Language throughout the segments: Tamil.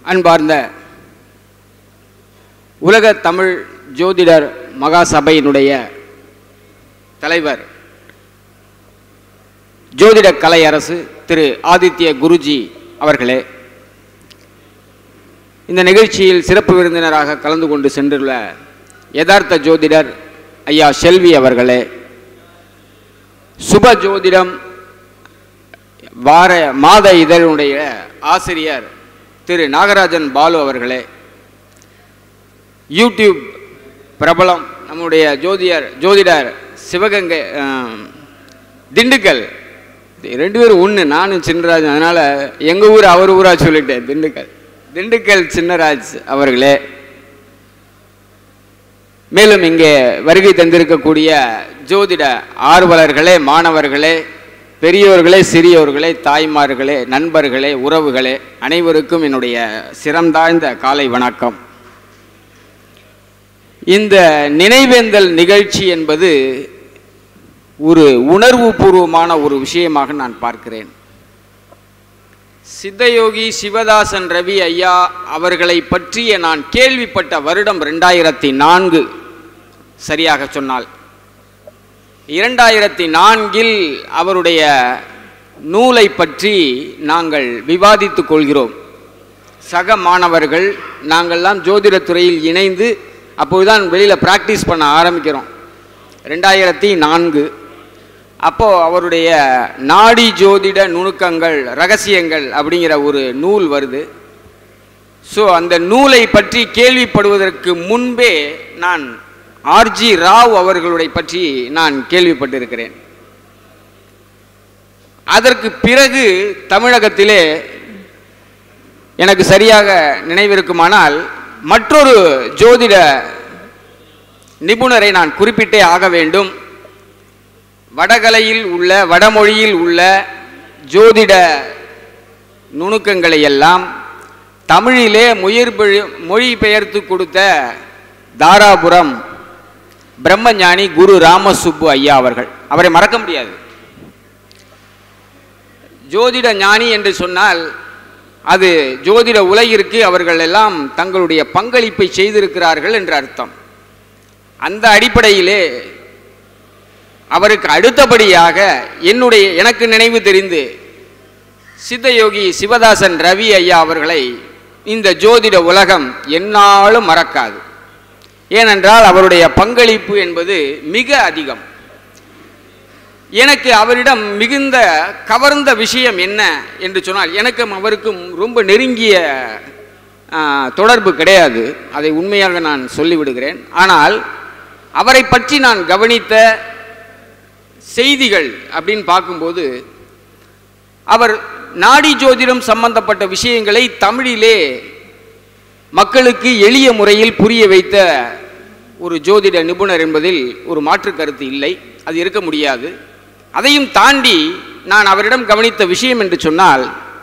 அன்பார்ந்த உலக தமிழ் ஜோதிடர் மகாசபையினுடைய தலைவர் ஜோதிட கலை அரசு திரு ஆதித்ய குருஜி அவர்களே இந்த நிகழ்ச்சியில் சிறப்பு விருந்தினராக கலந்து கொண்டு சென்றுள்ள யதார்த்த ஜோதிடர் ஐயா செல்வி அவர்களே சுப ஜோதிடம் வார மாத இதழுடைய ஆசிரியர் திரு நாகராஜன் பாலு அவர்களே யூடியூப் பிரபலம் நம்முடைய ஜோதியர் ஜோதிடர் சிவகங்கை ஆம், திண்டுக்கல் இது ரெண்டு பேரும் ஒன்று நானும் சின்னராஜ் அதனால் எங்கள் ஊர் அவர் ஊராக சொல்லிட்டேன் திண்டுக்கல் திண்டுக்கல் சின்னராஜ் அவர்களே மேலும் இங்கே வருகை தந்திருக்கக்கூடிய ஜோதிட ஆர்வலர்களே மாணவர்களே பெரியோர்களே சிறியோர்களே தாய்மார்களே நண்பர்களே உறவுகளே அனைவருக்கும் என்னுடைய சிறந்தாழ்ந்த காலை வணக்கம் இந்த நினைவேந்தல் நிகழ்ச்சி என்பது ஒரு உணர்வு பூர்வமான ஒரு விஷயமாக நான் பார்க்கிறேன் சித்தயோகி சிவதாசன் ரவி ஐயா அவர்களை பற்றிய நான் கேள்விப்பட்ட வருடம் ரெண்டாயிரத்தி நான்கு சரியாக சொன்னால் இரண்டாயிரத்தி நான்கில் அவருடைய நூலை பற்றி நாங்கள் விவாதித்துக் கொள்கிறோம் சக மாணவர்கள் நாங்கள்லாம் ஜோதிடத் துறையில் இணைந்து அப்போதுதான் வெளியில் ப்ராக்டிஸ் பண்ண ஆரம்பிக்கிறோம் ரெண்டாயிரத்தி நான்கு அப்போது அவருடைய நாடி ஜோதிட நுணுக்கங்கள் ரகசியங்கள் அப்படிங்கிற ஒரு நூல் வருது ஸோ அந்த நூலை பற்றி கேள்விப்படுவதற்கு முன்பே நான் ஆர்ஜி ராவ் அவர்களுடைய பற்றி நான் கேள்விப்பட்டிருக்கிறேன் அதற்கு பிறகு தமிழகத்திலே எனக்கு சரியாக நினைவிருக்குமானால் மற்றொரு ஜோதிட நிபுணரை நான் குறிப்பிட்டே ஆக வேண்டும் வடகலையில் உள்ள வடமொழியில் உள்ள ஜோதிட நுணுக்கங்களை எல்லாம் தமிழிலே முயற்பெழு மொழிபெயர்த்து கொடுத்த தாராபுரம் பிரம்மஞானி குரு ராமசுப்பு ஐயா அவர்கள் அவரை மறக்க முடியாது ஜோதிட ஞானி என்று சொன்னால் அது ஜோதிட உலகிற்கு அவர்கள் எல்லாம் தங்களுடைய பங்களிப்பை செய்திருக்கிறார்கள் என்று அர்த்தம் அந்த அடிப்படையிலே அவருக்கு அடுத்தபடியாக என்னுடைய எனக்கு நினைவு தெரிந்து சித்தயோகி சிவதாசன் ரவி ஐயா அவர்களை இந்த ஜோதிட உலகம் எந்நாளும் மறக்காது ஏனென்றால் அவருடைய பங்களிப்பு என்பது மிக அதிகம் எனக்கு அவரிடம் மிகுந்த கவர்ந்த விஷயம் என்ன என்று சொன்னால் எனக்கும் அவருக்கும் ரொம்ப நெருங்கிய ஆ, தொடர்பு கிடையாது அதை உண்மையாக நான் சொல்லிவிடுகிறேன் ஆனால் அவரை பற்றி நான் கவனித்த செய்திகள் அப்படின்னு பார்க்கும்போது அவர் நாடி ஜோதிடம் சம்பந்தப்பட்ட விஷயங்களை தமிழிலே மக்களுக்கு எளிய முறையில் புரிய வைத்த ஒரு ஜோதிட நிபுணர் என்பதில் ஒரு மாற்று கருத்து இல்லை அது இருக்க முடியாது அதையும் தாண்டி நான் அவரிடம் கவனித்த விஷயம் என்று சொன்னால்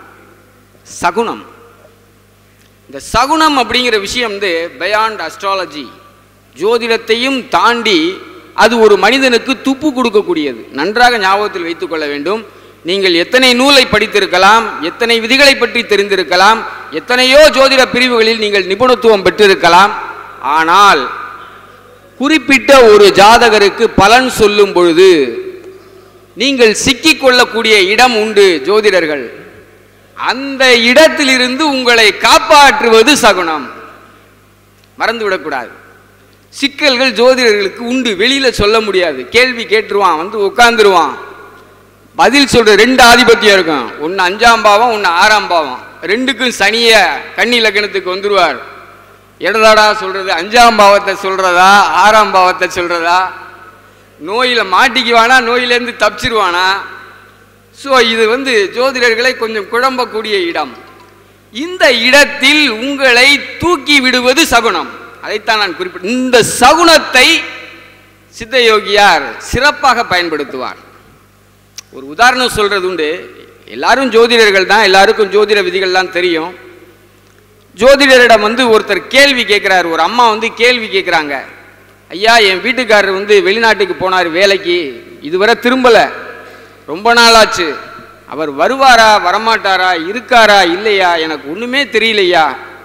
சகுனம் இந்த சகுனம் அப்படிங்கிற விஷயம் வந்து பயாண்ட் அஸ்ட்ராலஜி ஜோதிடத்தையும் தாண்டி அது ஒரு மனிதனுக்கு துப்பு கொடுக்கக்கூடியது நன்றாக ஞாபகத்தில் வைத்துக் கொள்ள வேண்டும் நீங்கள் எத்தனை நூலை படித்திருக்கலாம் எத்தனை விதிகளை பற்றி தெரிந்திருக்கலாம் எத்தனையோ ஜோதிட பிரிவுகளில் நீங்கள் நிபுணத்துவம் பெற்றிருக்கலாம் ஆனால் குறிப்பிட்ட ஒரு ஜாதகருக்கு பலன் சொல்லும் பொழுது நீங்கள் சிக்கிக் கொள்ளக்கூடிய இடம் உண்டு ஜோதிடர்கள் அந்த இடத்திலிருந்து உங்களை காப்பாற்றுவது சகுனம் மறந்துவிடக்கூடாது சிக்கல்கள் ஜோதிடர்களுக்கு உண்டு வெளியில சொல்ல முடியாது கேள்வி கேட்டுருவான் வந்து உட்காந்துருவான் பதில் சொல்ற ரெண்டு ஆதிபத்தியம் இருக்கும் ஒன்று அஞ்சாம் பாவம் ஒன்று ஆறாம் பாவம் ரெண்டுக்கும் சனிய கன்னி லக்னத்துக்கு வந்துருவார் இடதாடா சொல்றது அஞ்சாம் பாவத்தை சொல்றதா ஆறாம் பாவத்தை சொல்றதா நோயில மாட்டிக்குவானா நோயிலேருந்து தப்பிச்சிருவானா ஸோ இது வந்து ஜோதிடர்களை கொஞ்சம் குழம்பக்கூடிய இடம் இந்த இடத்தில் உங்களை தூக்கி விடுவது சகுனம் அதைத்தான் நான் குறிப்பிட்ட இந்த சகுனத்தை சித்தயோகியார் சிறப்பாக பயன்படுத்துவார் ஒரு உதாரணம் சொல்றது உண்டு எல்லாரும் ஜோதிடர்கள் தான் எல்லாருக்கும் ஜோதிட விதிகள்லாம் தெரியும் ஜோதிடரிடம் வந்து ஒருத்தர் கேள்வி கேட்குறாரு ஒரு அம்மா வந்து கேள்வி கேட்குறாங்க ஐயா என் வீட்டுக்காரர் வந்து வெளிநாட்டுக்கு போனார் வேலைக்கு இதுவரை திரும்பலை ரொம்ப நாள் ஆச்சு அவர் வருவாரா வரமாட்டாரா இருக்காரா இல்லையா எனக்கு ஒன்றுமே தெரியலையா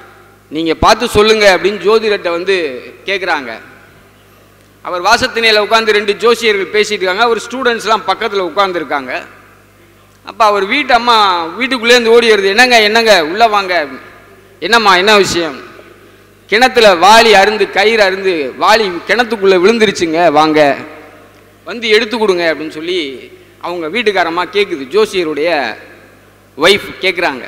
நீங்கள் பார்த்து சொல்லுங்க அப்படின்னு ஜோதிடத்தை வந்து கேட்குறாங்க அவர் வாசத்திணையில் உட்காந்து ரெண்டு ஜோசியர்கள் பேசிட்டு இருக்காங்க அவர் ஸ்டூடெண்ட்ஸ்லாம் பக்கத்தில் உட்காந்துருக்காங்க அப்போ அவர் வீட்டு அம்மா வீட்டுக்குள்ளேருந்து ஓடி வருது என்னங்க என்னங்க உள்ளே வாங்க என்னம்மா என்ன விஷயம் கிணத்துல வாளி அருந்து கயிறு அருந்து வாளி கிணத்துக்குள்ளே விழுந்துருச்சுங்க வாங்க வந்து எடுத்து கொடுங்க அப்படின்னு சொல்லி அவங்க வீட்டுக்காரம்மா கேட்குது ஜோசியருடைய ஒய்ஃப் கேட்குறாங்க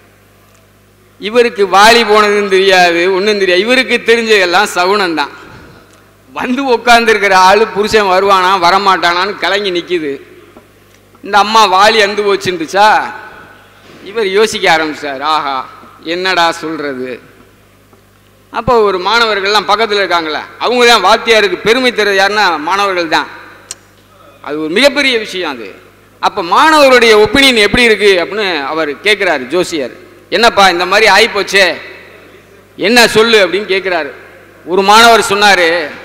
இவருக்கு வாளி போனதுன்னு தெரியாது ஒன்றும் தெரியாது இவருக்கு தெரிஞ்சதெல்லாம் சகுனம் தான் வந்து உட்காந்துருக்கிற ஆள் புருஷன் வருவானா வரமாட்டானான்னு கலங்கி நிற்கிது இந்த அம்மா வாளி அந்து போச்சுருந்துச்சா இவர் யோசிக்க ஆரம்பிச்சார் ஆஹா என்னடா சொல்கிறது அப்போ ஒரு மாணவர்கள்லாம் பக்கத்தில் இருக்காங்களே அவங்க தான் வாத்தியாருக்கு பெருமை தருவது யாருன்னா மாணவர்கள் தான் அது ஒரு மிகப்பெரிய விஷயம் அது அப்போ மாணவருடைய ஒப்பீனியன் எப்படி இருக்கு அப்படின்னு அவர் கேட்குறாரு ஜோசியர் என்னப்பா இந்த மாதிரி ஆயிப்போச்சே என்ன சொல்லு அப்படின்னு கேட்குறாரு ஒரு மாணவர் சொன்னார்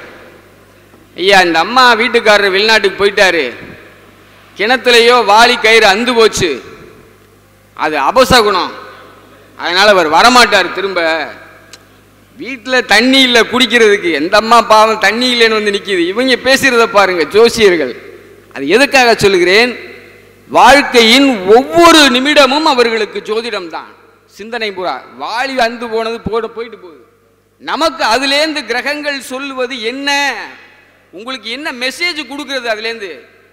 ஐயா இந்த அம்மா வீட்டுக்காரர் வெளிநாட்டுக்கு போயிட்டாரு கிணத்துலையோ வாளி கயிறு அந்து போச்சு அது அபசகுணம் அதனால் அவர் வரமாட்டார் திரும்ப வீட்டில் தண்ணி இல்லை குடிக்கிறதுக்கு எந்த அம்மா பாவம் தண்ணி இல்லைன்னு வந்து நிற்கிது இவங்க பேசுகிறத பாருங்க ஜோசியர்கள் அது எதுக்காக சொல்லுகிறேன் வாழ்க்கையின் ஒவ்வொரு நிமிடமும் அவர்களுக்கு ஜோதிடம் தான் சிந்தனை புறா வாளி அந்து போனது போட போயிட்டு போகுது நமக்கு அதுலேருந்து கிரகங்கள் சொல்லுவது என்ன உங்களுக்கு என்ன மெசேஜ் கொடுக்கிறது அதுலேருந்து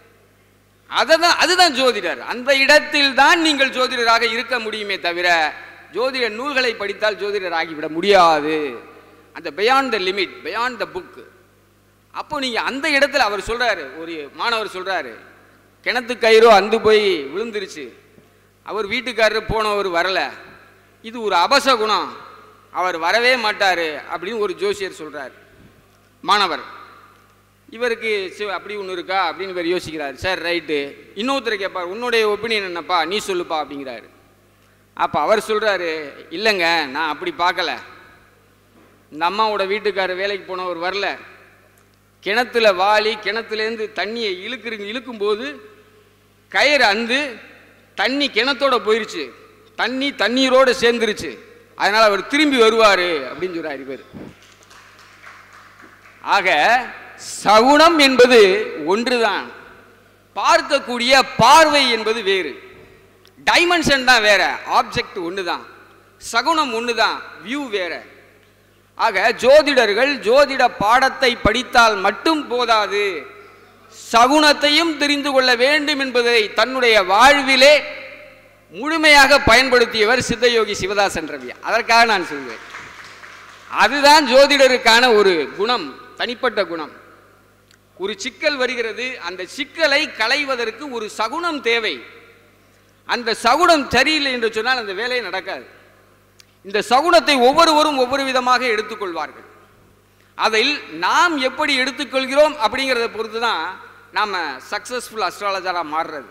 அதை தான் அதுதான் ஜோதிடர் அந்த இடத்தில் தான் நீங்கள் ஜோதிடராக இருக்க முடியுமே தவிர ஜோதிட நூல்களை படித்தால் ஜோதிடர் ஆகிவிட முடியாது அந்த beyond the limit beyond the book அப்போ நீங்கள் அந்த இடத்துல அவர் சொல்றாரு ஒரு மாணவர் சொல்றாரு கிணத்து கயிறோ அந்து போய் விழுந்துருச்சு அவர் வீட்டுக்காரர் போனவர் வரல இது ஒரு அபச குணம் அவர் வரவே மாட்டார் அப்படின்னு ஒரு ஜோசியர் சொல்றார் மாணவர் இவருக்கு சி அப்படி ஒன்று இருக்கா அப்படின்னு இவர் யோசிக்கிறார் சார் ரைட்டு இன்னொருத்தர் கேட்பார் உன்னுடைய ஒப்பீனியன் என்னப்பா நீ சொல்லுப்பா அப்படிங்கிறாரு அப்போ அவர் சொல்கிறாரு இல்லைங்க நான் அப்படி பார்க்கல இந்த அம்மாவோட வீட்டுக்காரர் வேலைக்கு போனவர் வரல கிணத்துல வாளி கிணத்துலேருந்து தண்ணியை இழுக்குறீங்க இழுக்கும்போது கயிறு அந்து தண்ணி கிணத்தோட போயிருச்சு தண்ணி தண்ணீரோடு சேர்ந்துருச்சு அதனால் அவர் திரும்பி வருவார் அப்படின்னு சொல்கிறார் இவர் ஆக சகுனம் என்பது ஒன்றுதான் பார்க்கக்கூடிய பார்வை என்பது வேறு டைமென்ஷன் தான் வேற ஆப்ஜெக்ட் ஒன்று தான் சகுனம் ஒன்று தான் வியூ வேற ஆக ஜோதிடர்கள் ஜோதிட பாடத்தை படித்தால் மட்டும் போதாது சகுனத்தையும் தெரிந்து கொள்ள வேண்டும் என்பதை தன்னுடைய வாழ்விலே முழுமையாக பயன்படுத்தியவர் சித்தயோகி சிவதாசன் ரவி அதற்காக நான் சொல்வேன் அதுதான் ஜோதிடருக்கான ஒரு குணம் தனிப்பட்ட குணம் ஒரு சிக்கல் வருகிறது அந்த சிக்கலை களைவதற்கு ஒரு சகுனம் தேவை அந்த சகுனம் சரியில்லை என்று சொன்னால் அந்த வேலை நடக்காது இந்த சகுனத்தை ஒவ்வொருவரும் ஒவ்வொரு விதமாக எடுத்துக்கொள்வார்கள் அதில் நாம் எப்படி எடுத்துக்கொள்கிறோம் அப்படிங்கிறத பொறுத்து தான் நாம் சக்ஸஸ்ஃபுல் அஸ்ட்ராலஜராக மாறுறது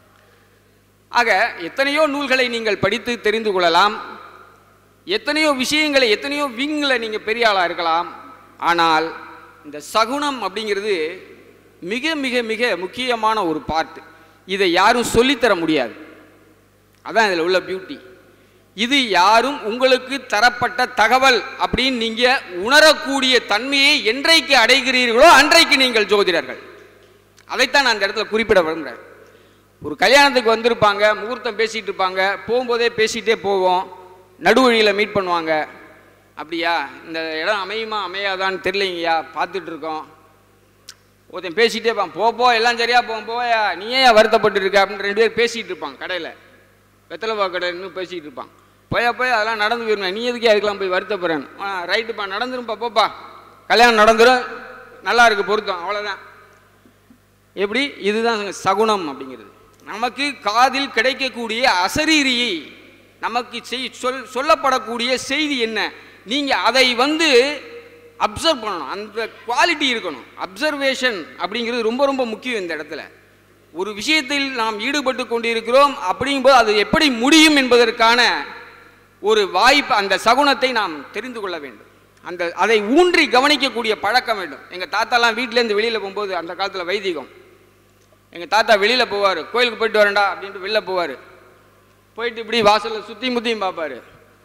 ஆக எத்தனையோ நூல்களை நீங்கள் படித்து தெரிந்து கொள்ளலாம் எத்தனையோ விஷயங்களை எத்தனையோ விங்கில் நீங்கள் பெரிய ஆளாக இருக்கலாம் ஆனால் இந்த சகுனம் அப்படிங்கிறது மிக மிக மிக முக்கியமான ஒரு பார்ட் இதை யாரும் சொல்லித்தர முடியாது அதான் இதில் உள்ள பியூட்டி இது யாரும் உங்களுக்கு தரப்பட்ட தகவல் அப்படின்னு நீங்கள் உணரக்கூடிய தன்மையை என்றைக்கு அடைகிறீர்களோ அன்றைக்கு நீங்கள் ஜோதிடர்கள் அதைத்தான் நான் அந்த இடத்துல குறிப்பிட விரும்புகிறேன் ஒரு கல்யாணத்துக்கு வந்திருப்பாங்க முகூர்த்தம் பேசிகிட்டு இருப்பாங்க போகும்போதே பேசிகிட்டே போவோம் நடுவழியில் மீட் பண்ணுவாங்க அப்படியா இந்த இடம் அமையுமா அமையாதான்னு தெரியலைங்கய்யா பார்த்துட்டு இருக்கோம் ஒருத்தன் பேசிகிட்டே இருப்பான் போ போ எல்லாம் சரியா போவோம் போயா நீ ஏன் வருத்தப்பட்டு இருக்க அப்படின்னு ரெண்டு பேர் பேசிகிட்டு இருப்பான் கடையில் வெத்தலைப்பா கடை இன்னும் பேசிக்கிட்டு இருப்பான் போயா போய் அதெல்லாம் நடந்து போயிருந்தேன் நீ எதுக்கே அதுக்கெல்லாம் போய் வருத்தப்படுறேன் ஆ ரைட்டுப்பா நடந்துரும்பா போப்பா கல்யாணம் நடந்துரும் நல்லா இருக்கு பொருத்தம் அவ்வளோதான் எப்படி இதுதான் சகுனம் அப்படிங்கிறது நமக்கு காதில் கிடைக்கக்கூடிய அசரீரியை நமக்கு செய் சொல் சொல்லப்படக்கூடிய செய்தி என்ன நீங்கள் அதை வந்து அப்சர்வ் பண்ணணும் அந்த குவாலிட்டி இருக்கணும் அப்சர்வேஷன் அப்படிங்கிறது ரொம்ப ரொம்ப முக்கியம் இந்த இடத்துல ஒரு விஷயத்தில் நாம் ஈடுபட்டு கொண்டிருக்கிறோம் அப்படிங்கும்போது அது எப்படி முடியும் என்பதற்கான ஒரு வாய்ப்பு அந்த சகுனத்தை நாம் தெரிந்து கொள்ள வேண்டும் அந்த அதை ஊன்றி கவனிக்கக்கூடிய பழக்கம் வேண்டும் எங்கள் தாத்தாலாம் வீட்டிலேருந்து வெளியில் போகும்போது அந்த காலத்தில் வைதிகம் எங்கள் தாத்தா வெளியில் போவார் கோயிலுக்கு போயிட்டு வரேன்டா அப்படின்ட்டு வெளில போவார் போயிட்டு இப்படி வாசலில் சுற்றி முத்தியும் பார்ப்பாரு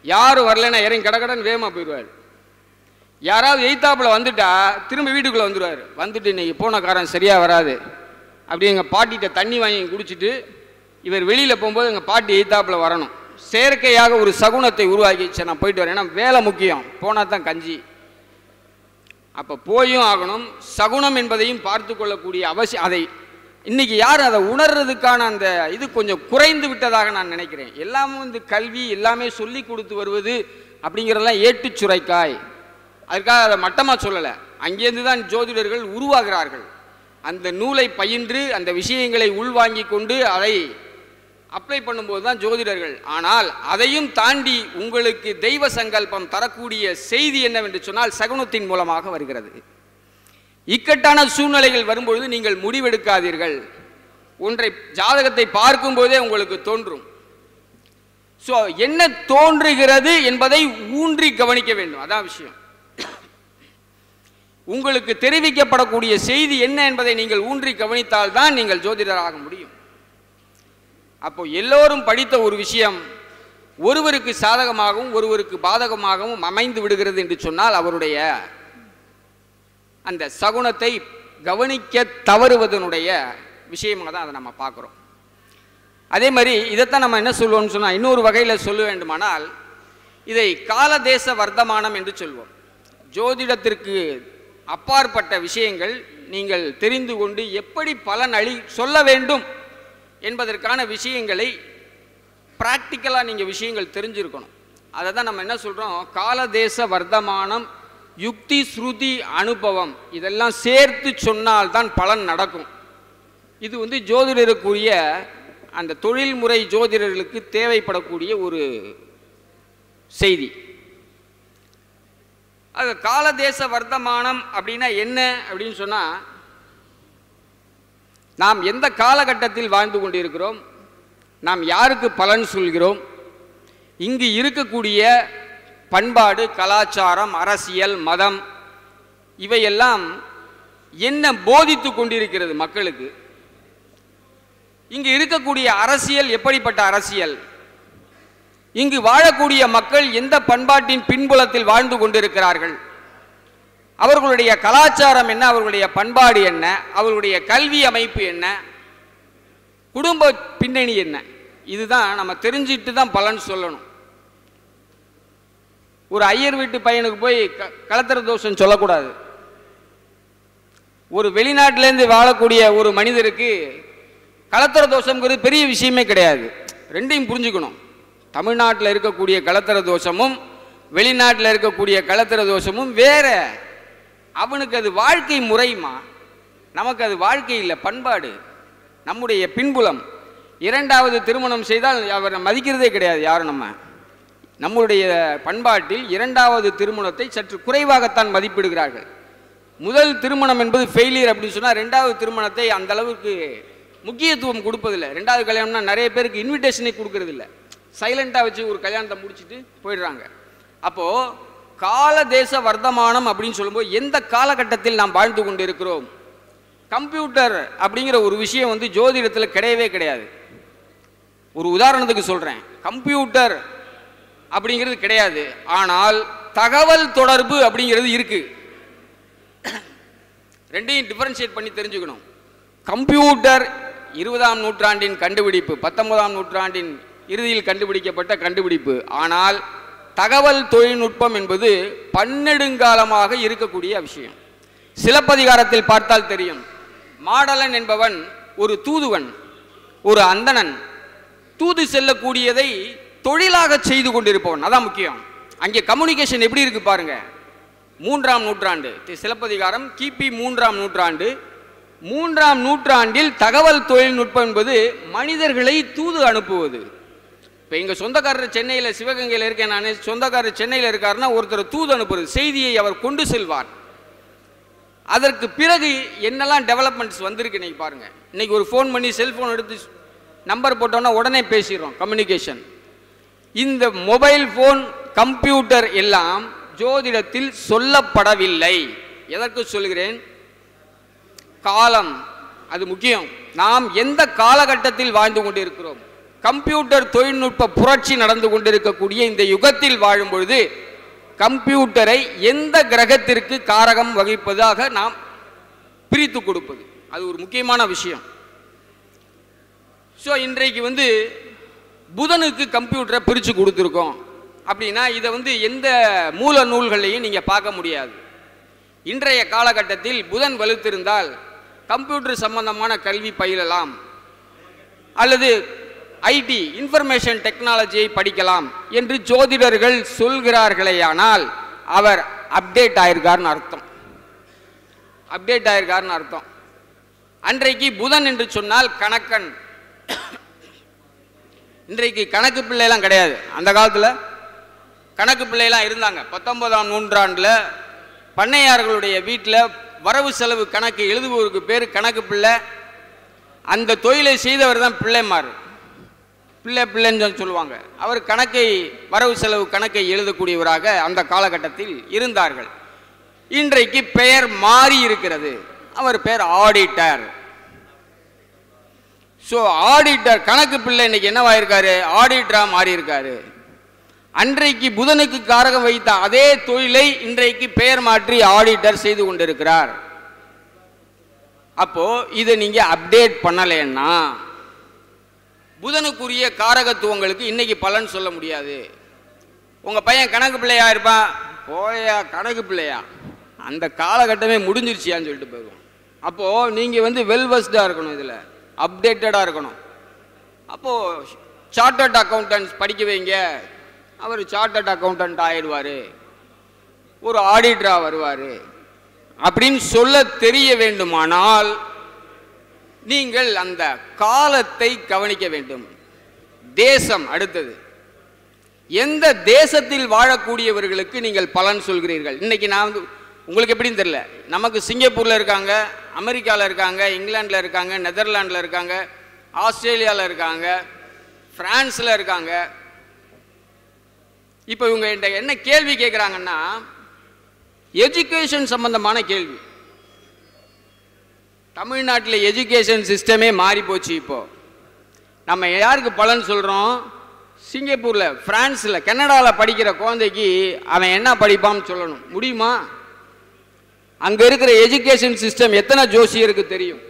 யாரும் வரலைன்னா இறங்கி கடகடன்னு வேகமாக போயிடுவார் யாராவது எய்த்தாப்புல வந்துட்டா திரும்ப வீட்டுக்குள்ளே வந்துடுவார் வந்துட்டு இன்னைக்கு போன காரம் சரியாக வராது அப்படி எங்கள் பாட்டிகிட்ட தண்ணி வாங்கி குடிச்சிட்டு இவர் வெளியில் போகும்போது எங்கள் பாட்டி எய்த்தாப்புல வரணும் செயற்கையாக ஒரு சகுனத்தை உருவாக்கி சரி நான் போயிட்டு வரேன் ஏன்னா வேலை முக்கியம் போனால் தான் கஞ்சி அப்போ போயும் ஆகணும் சகுனம் என்பதையும் பார்த்து கொள்ளக்கூடிய அவசியம் அதை இன்னைக்கு யார் அதை உணர்றதுக்கான அந்த இது கொஞ்சம் குறைந்து விட்டதாக நான் நினைக்கிறேன் எல்லாமே வந்து கல்வி எல்லாமே சொல்லி கொடுத்து வருவது அப்படிங்கிறதெல்லாம் ஏட்டுச் சுரைக்காய் அதுக்காக அதை மட்டமாக சொல்லலை அங்கேருந்து தான் ஜோதிடர்கள் உருவாகிறார்கள் அந்த நூலை பயின்று அந்த விஷயங்களை உள்வாங்கி கொண்டு அதை அப்ளை பண்ணும்போது தான் ஜோதிடர்கள் ஆனால் அதையும் தாண்டி உங்களுக்கு தெய்வ சங்கல்பம் தரக்கூடிய செய்தி என்னவென்று சொன்னால் சகுனத்தின் மூலமாக வருகிறது இக்கட்டான சூழ்நிலைகள் வரும்பொழுது நீங்கள் முடிவெடுக்காதீர்கள் ஒன்றை ஜாதகத்தை பார்க்கும்போதே உங்களுக்கு தோன்றும் ஸோ என்ன தோன்றுகிறது என்பதை ஊன்றி கவனிக்க வேண்டும் அதான் விஷயம் உங்களுக்கு தெரிவிக்கப்படக்கூடிய செய்தி என்ன என்பதை நீங்கள் ஊன்றி கவனித்தால் தான் நீங்கள் ஜோதிடராக முடியும் அப்போ எல்லோரும் படித்த ஒரு விஷயம் ஒருவருக்கு சாதகமாகவும் ஒருவருக்கு பாதகமாகவும் அமைந்து விடுகிறது என்று சொன்னால் அவருடைய அந்த சகுனத்தை கவனிக்க தவறுவதனுடைய விஷயமாக தான் அதை நம்ம பார்க்குறோம் அதே மாதிரி இதைத்தான் நம்ம என்ன சொல்லுவோம்னு சொன்னால் இன்னொரு வகையில் சொல்ல வேண்டுமானால் இதை காலதேச வர்த்தமானம் என்று சொல்வோம் ஜோதிடத்திற்கு அப்பாற்பட்ட விஷயங்கள் நீங்கள் தெரிந்து கொண்டு எப்படி பலன் அளி சொல்ல வேண்டும் என்பதற்கான விஷயங்களை ப்ராக்டிக்கலாக நீங்கள் விஷயங்கள் தெரிஞ்சிருக்கணும் அதை தான் நம்ம என்ன சொல்கிறோம் காலதேச வர்த்தமானம் யுக்தி ஸ்ருதி அனுபவம் இதெல்லாம் சேர்த்து சொன்னால் தான் பலன் நடக்கும் இது வந்து ஜோதிடருக்குரிய அந்த தொழில்முறை ஜோதிடர்களுக்கு தேவைப்படக்கூடிய ஒரு செய்தி அது காலதேச வர்த்தமானம் அப்படின்னா என்ன அப்படின்னு சொன்னால் நாம் எந்த காலகட்டத்தில் வாழ்ந்து கொண்டிருக்கிறோம் நாம் யாருக்கு பலன் சொல்கிறோம் இங்கு இருக்கக்கூடிய பண்பாடு கலாச்சாரம் அரசியல் மதம் இவையெல்லாம் என்ன போதித்து கொண்டிருக்கிறது மக்களுக்கு இங்கு இருக்கக்கூடிய அரசியல் எப்படிப்பட்ட அரசியல் இங்கு வாழக்கூடிய மக்கள் எந்த பண்பாட்டின் பின்புலத்தில் வாழ்ந்து கொண்டிருக்கிறார்கள் அவர்களுடைய கலாச்சாரம் என்ன அவர்களுடைய பண்பாடு என்ன அவர்களுடைய கல்வி அமைப்பு என்ன குடும்ப பின்னணி என்ன இதுதான் நம்ம தெரிஞ்சிட்டு தான் பலன் சொல்லணும் ஒரு ஐயர் வீட்டு பையனுக்கு போய் க கலத்திர தோஷம் சொல்லக்கூடாது ஒரு வெளிநாட்டிலேருந்து வாழக்கூடிய ஒரு மனிதருக்கு கலத்திர தோஷங்கிறது பெரிய விஷயமே கிடையாது ரெண்டையும் புரிஞ்சுக்கணும் தமிழ்நாட்டில் இருக்கக்கூடிய கலத்திர தோஷமும் வெளிநாட்டில் இருக்கக்கூடிய கலத்திர தோஷமும் வேற அவனுக்கு அது வாழ்க்கை முறைமா நமக்கு அது வாழ்க்கை இல்லை பண்பாடு நம்முடைய பின்புலம் இரண்டாவது திருமணம் செய்தால் அவரை மதிக்கிறதே கிடையாது யாரும் நம்ம நம்முடைய பண்பாட்டில் இரண்டாவது திருமணத்தை சற்று குறைவாகத்தான் மதிப்பிடுகிறார்கள் முதல் திருமணம் என்பது ஃபெயிலியர் அப்படின்னு சொன்னால் ரெண்டாவது திருமணத்தை அந்த அளவுக்கு முக்கியத்துவம் கொடுப்பதில்லை ரெண்டாவது கல்யாணம்னா நிறைய பேருக்கு இன்விடேஷனே கொடுக்கறதில்ல சைலண்ட்டாக வச்சு ஒரு கல்யாணத்தை முடிச்சுட்டு போயிடுறாங்க அப்போது கால தேச வர்த்தமானம் அப்படின்னு சொல்லும்போது எந்த காலகட்டத்தில் நாம் வாழ்ந்து கொண்டு இருக்கிறோம் கம்ப்யூட்டர் அப்படிங்கிற ஒரு விஷயம் வந்து ஜோதிடத்தில் கிடையவே கிடையாது ஒரு உதாரணத்துக்கு சொல்கிறேன் கம்ப்யூட்டர் அப்படிங்கிறது கிடையாது ஆனால் தகவல் தொடர்பு அப்படிங்கிறது இருக்கு ரெண்டையும் டிஃபரன்ஷியேட் பண்ணி தெரிஞ்சுக்கணும் கம்ப்யூட்டர் இருபதாம் நூற்றாண்டின் கண்டுபிடிப்பு பத்தொன்பதாம் நூற்றாண்டின் இறுதியில் கண்டுபிடிக்கப்பட்ட கண்டுபிடிப்பு ஆனால் தகவல் தொழில்நுட்பம் என்பது பன்னெடுங்காலமாக இருக்கக்கூடிய விஷயம் சிலப்பதிகாரத்தில் பார்த்தால் தெரியும் மாடலன் என்பவன் ஒரு தூதுவன் ஒரு அந்தணன் தூது செல்லக்கூடியதை தொழிலாக செய்து கொண்டிருப்பவன் அதான் முக்கியம் அங்கே கம்யூனிகேஷன் எப்படி இருக்கு பாருங்க மூன்றாம் நூற்றாண்டு தி- சிலப்பதிகாரம் கிபி மூன்றாம் நூற்றாண்டு மூன்றாம் நூற்றாண்டில் தகவல் தொழில்நுட்பம் என்பது மனிதர்களை தூது அனுப்புவது இப்போ எங்கள் சொந்தக்காரர் சென்னையில் சிவகங்கையில் இருக்கேன் நான் சொந்தக்காரர் சென்னையில் இருக்காருன்னா ஒருத்தர் தூது அனுப்புறது செய்தியை அவர் கொண்டு செல்வார் அதற்கு பிறகு என்னெல்லாம் டெவலப்மெண்ட்ஸ் வந்திருக்கு இன்னைக்கு பாருங்க இன்னைக்கு ஒரு ஃபோன் பண்ணி செல்ஃபோன் எடுத்து நம்பர் போட்டோன்னா உடனே பேசிடுறோம் கம்யூனிகேஷன் இந்த மொபைல் ஃபோன் கம்ப்யூட்டர் எல்லாம் ஜோதிடத்தில் சொல்லப்படவில்லை எதற்கு சொல்கிறேன் காலம் அது முக்கியம் நாம் எந்த காலகட்டத்தில் வாழ்ந்து கொண்டிருக்கிறோம் கம்ப்யூட்டர் தொழில்நுட்ப புரட்சி நடந்து கொண்டிருக்கக்கூடிய இந்த யுகத்தில் வாழும் பொழுது கம்ப்யூட்டரை எந்த கிரகத்திற்கு காரகம் வகிப்பதாக நாம் பிரித்து கொடுப்பது அது ஒரு முக்கியமான விஷயம் ஸோ இன்றைக்கு வந்து புதனுக்கு கம்ப்யூட்டரை பிரித்து கொடுத்துருக்கோம் அப்படின்னா இதை வந்து எந்த மூல நூல்களையும் நீங்கள் பார்க்க முடியாது இன்றைய காலகட்டத்தில் புதன் வலுத்திருந்தால் கம்ப்யூட்டர் சம்பந்தமான கல்வி பயிலலாம் அல்லது ஐடி இன்ஃபர்மேஷன் டெக்னாலஜியை படிக்கலாம் என்று ஜோதிடர்கள் சொல்கிறார்களேயானால் அவர் அப்டேட் ஆயிருக்காருன்னு அர்த்தம் அப்டேட் ஆயிருக்காருன்னு அர்த்தம் அன்றைக்கு புதன் என்று சொன்னால் கணக்கன் இன்றைக்கு கணக்கு பிள்ளைலாம் கிடையாது அந்த காலத்தில் கணக்கு பிள்ளைலாம் இருந்தாங்க பத்தொன்பதாம் நூற்றாண்டில் பண்ணையார்களுடைய வீட்டில் வரவு செலவு கணக்கு எழுதுபவருக்கு பேர் கணக்கு பிள்ளை அந்த தொழிலை செய்தவர் தான் பிள்ளைமார் பிள்ளை பிள்ளைன்னு சொல்லி சொல்லுவாங்க அவர் கணக்கை வரவு செலவு கணக்கை எழுதக்கூடியவராக அந்த காலகட்டத்தில் இருந்தார்கள் இன்றைக்கு பெயர் மாறி இருக்கிறது அவர் பெயர் ஆடிட்டர் ஸோ ஆடிட்டர் கணக்கு பிள்ளை இன்னைக்கு என்னவாயிருக்காரு ஆடிட்டரா மாறி இருக்காரு அன்றைக்கு புதனுக்கு காரகம் வைத்த அதே தொழிலை இன்றைக்கு பெயர் மாற்றி ஆடிட்டர் செய்து கொண்டிருக்கிறார் அப்போ இதை நீங்க அப்டேட் பண்ணலைன்னா புதனுக்குரிய காரகத்துவங்களுக்கு இன்னைக்கு பலன் சொல்ல முடியாது உங்க பையன் கணக்கு பிள்ளையா இருப்பான் போயா கணக்கு பிள்ளையா அந்த காலகட்டமே முடிஞ்சிருச்சியான்னு சொல்லிட்டு போயிடுவோம் அப்போ நீங்க வந்து வெல்வஸ்டா இருக்கணும் இதுல அப்டேட்டடா இருக்கணும் அப்போ சார்ட்டர்ட் அக்கௌண்டன்ஸ் படிக்க வைங்க அவர் சார்ட்டர்ட் அக்கௌண்டன்ட் ஆயிடுவாரு ஒரு ஆடிட்டரா வருவாரு அப்படின்னு சொல்ல தெரிய வேண்டுமானால் நீங்கள் அந்த காலத்தை கவனிக்க வேண்டும் தேசம் அடுத்தது எந்த தேசத்தில் வாழக்கூடியவர்களுக்கு நீங்கள் பலன் சொல்கிறீர்கள் இன்னைக்கு நான் வந்து உங்களுக்கு எப்படின்னு தெரியல நமக்கு சிங்கப்பூர்ல இருக்காங்க அமெரிக்காவில் இருக்காங்க இங்கிலாண்டில் இருக்காங்க நெதர்லாண்டில் இருக்காங்க ஆஸ்திரேலியாவில் இருக்காங்க பிரான்ஸில் இருக்காங்க இப்போ இவங்க என்கிட்ட என்ன கேள்வி கேட்குறாங்கன்னா எஜுகேஷன் சம்பந்தமான கேள்வி தமிழ்நாட்டில் எஜுகேஷன் சிஸ்டமே மாறி போச்சு இப்போ நம்ம யாருக்கு பலன் சொல்கிறோம் சிங்கப்பூரில் பிரான்ஸில் கனடாவில் படிக்கிற குழந்தைக்கு அவன் என்ன படிப்பான்னு சொல்லணும் முடியுமா அங்கே இருக்கிற எஜுகேஷன் சிஸ்டம் எத்தனை ஜோசியருக்கு தெரியும்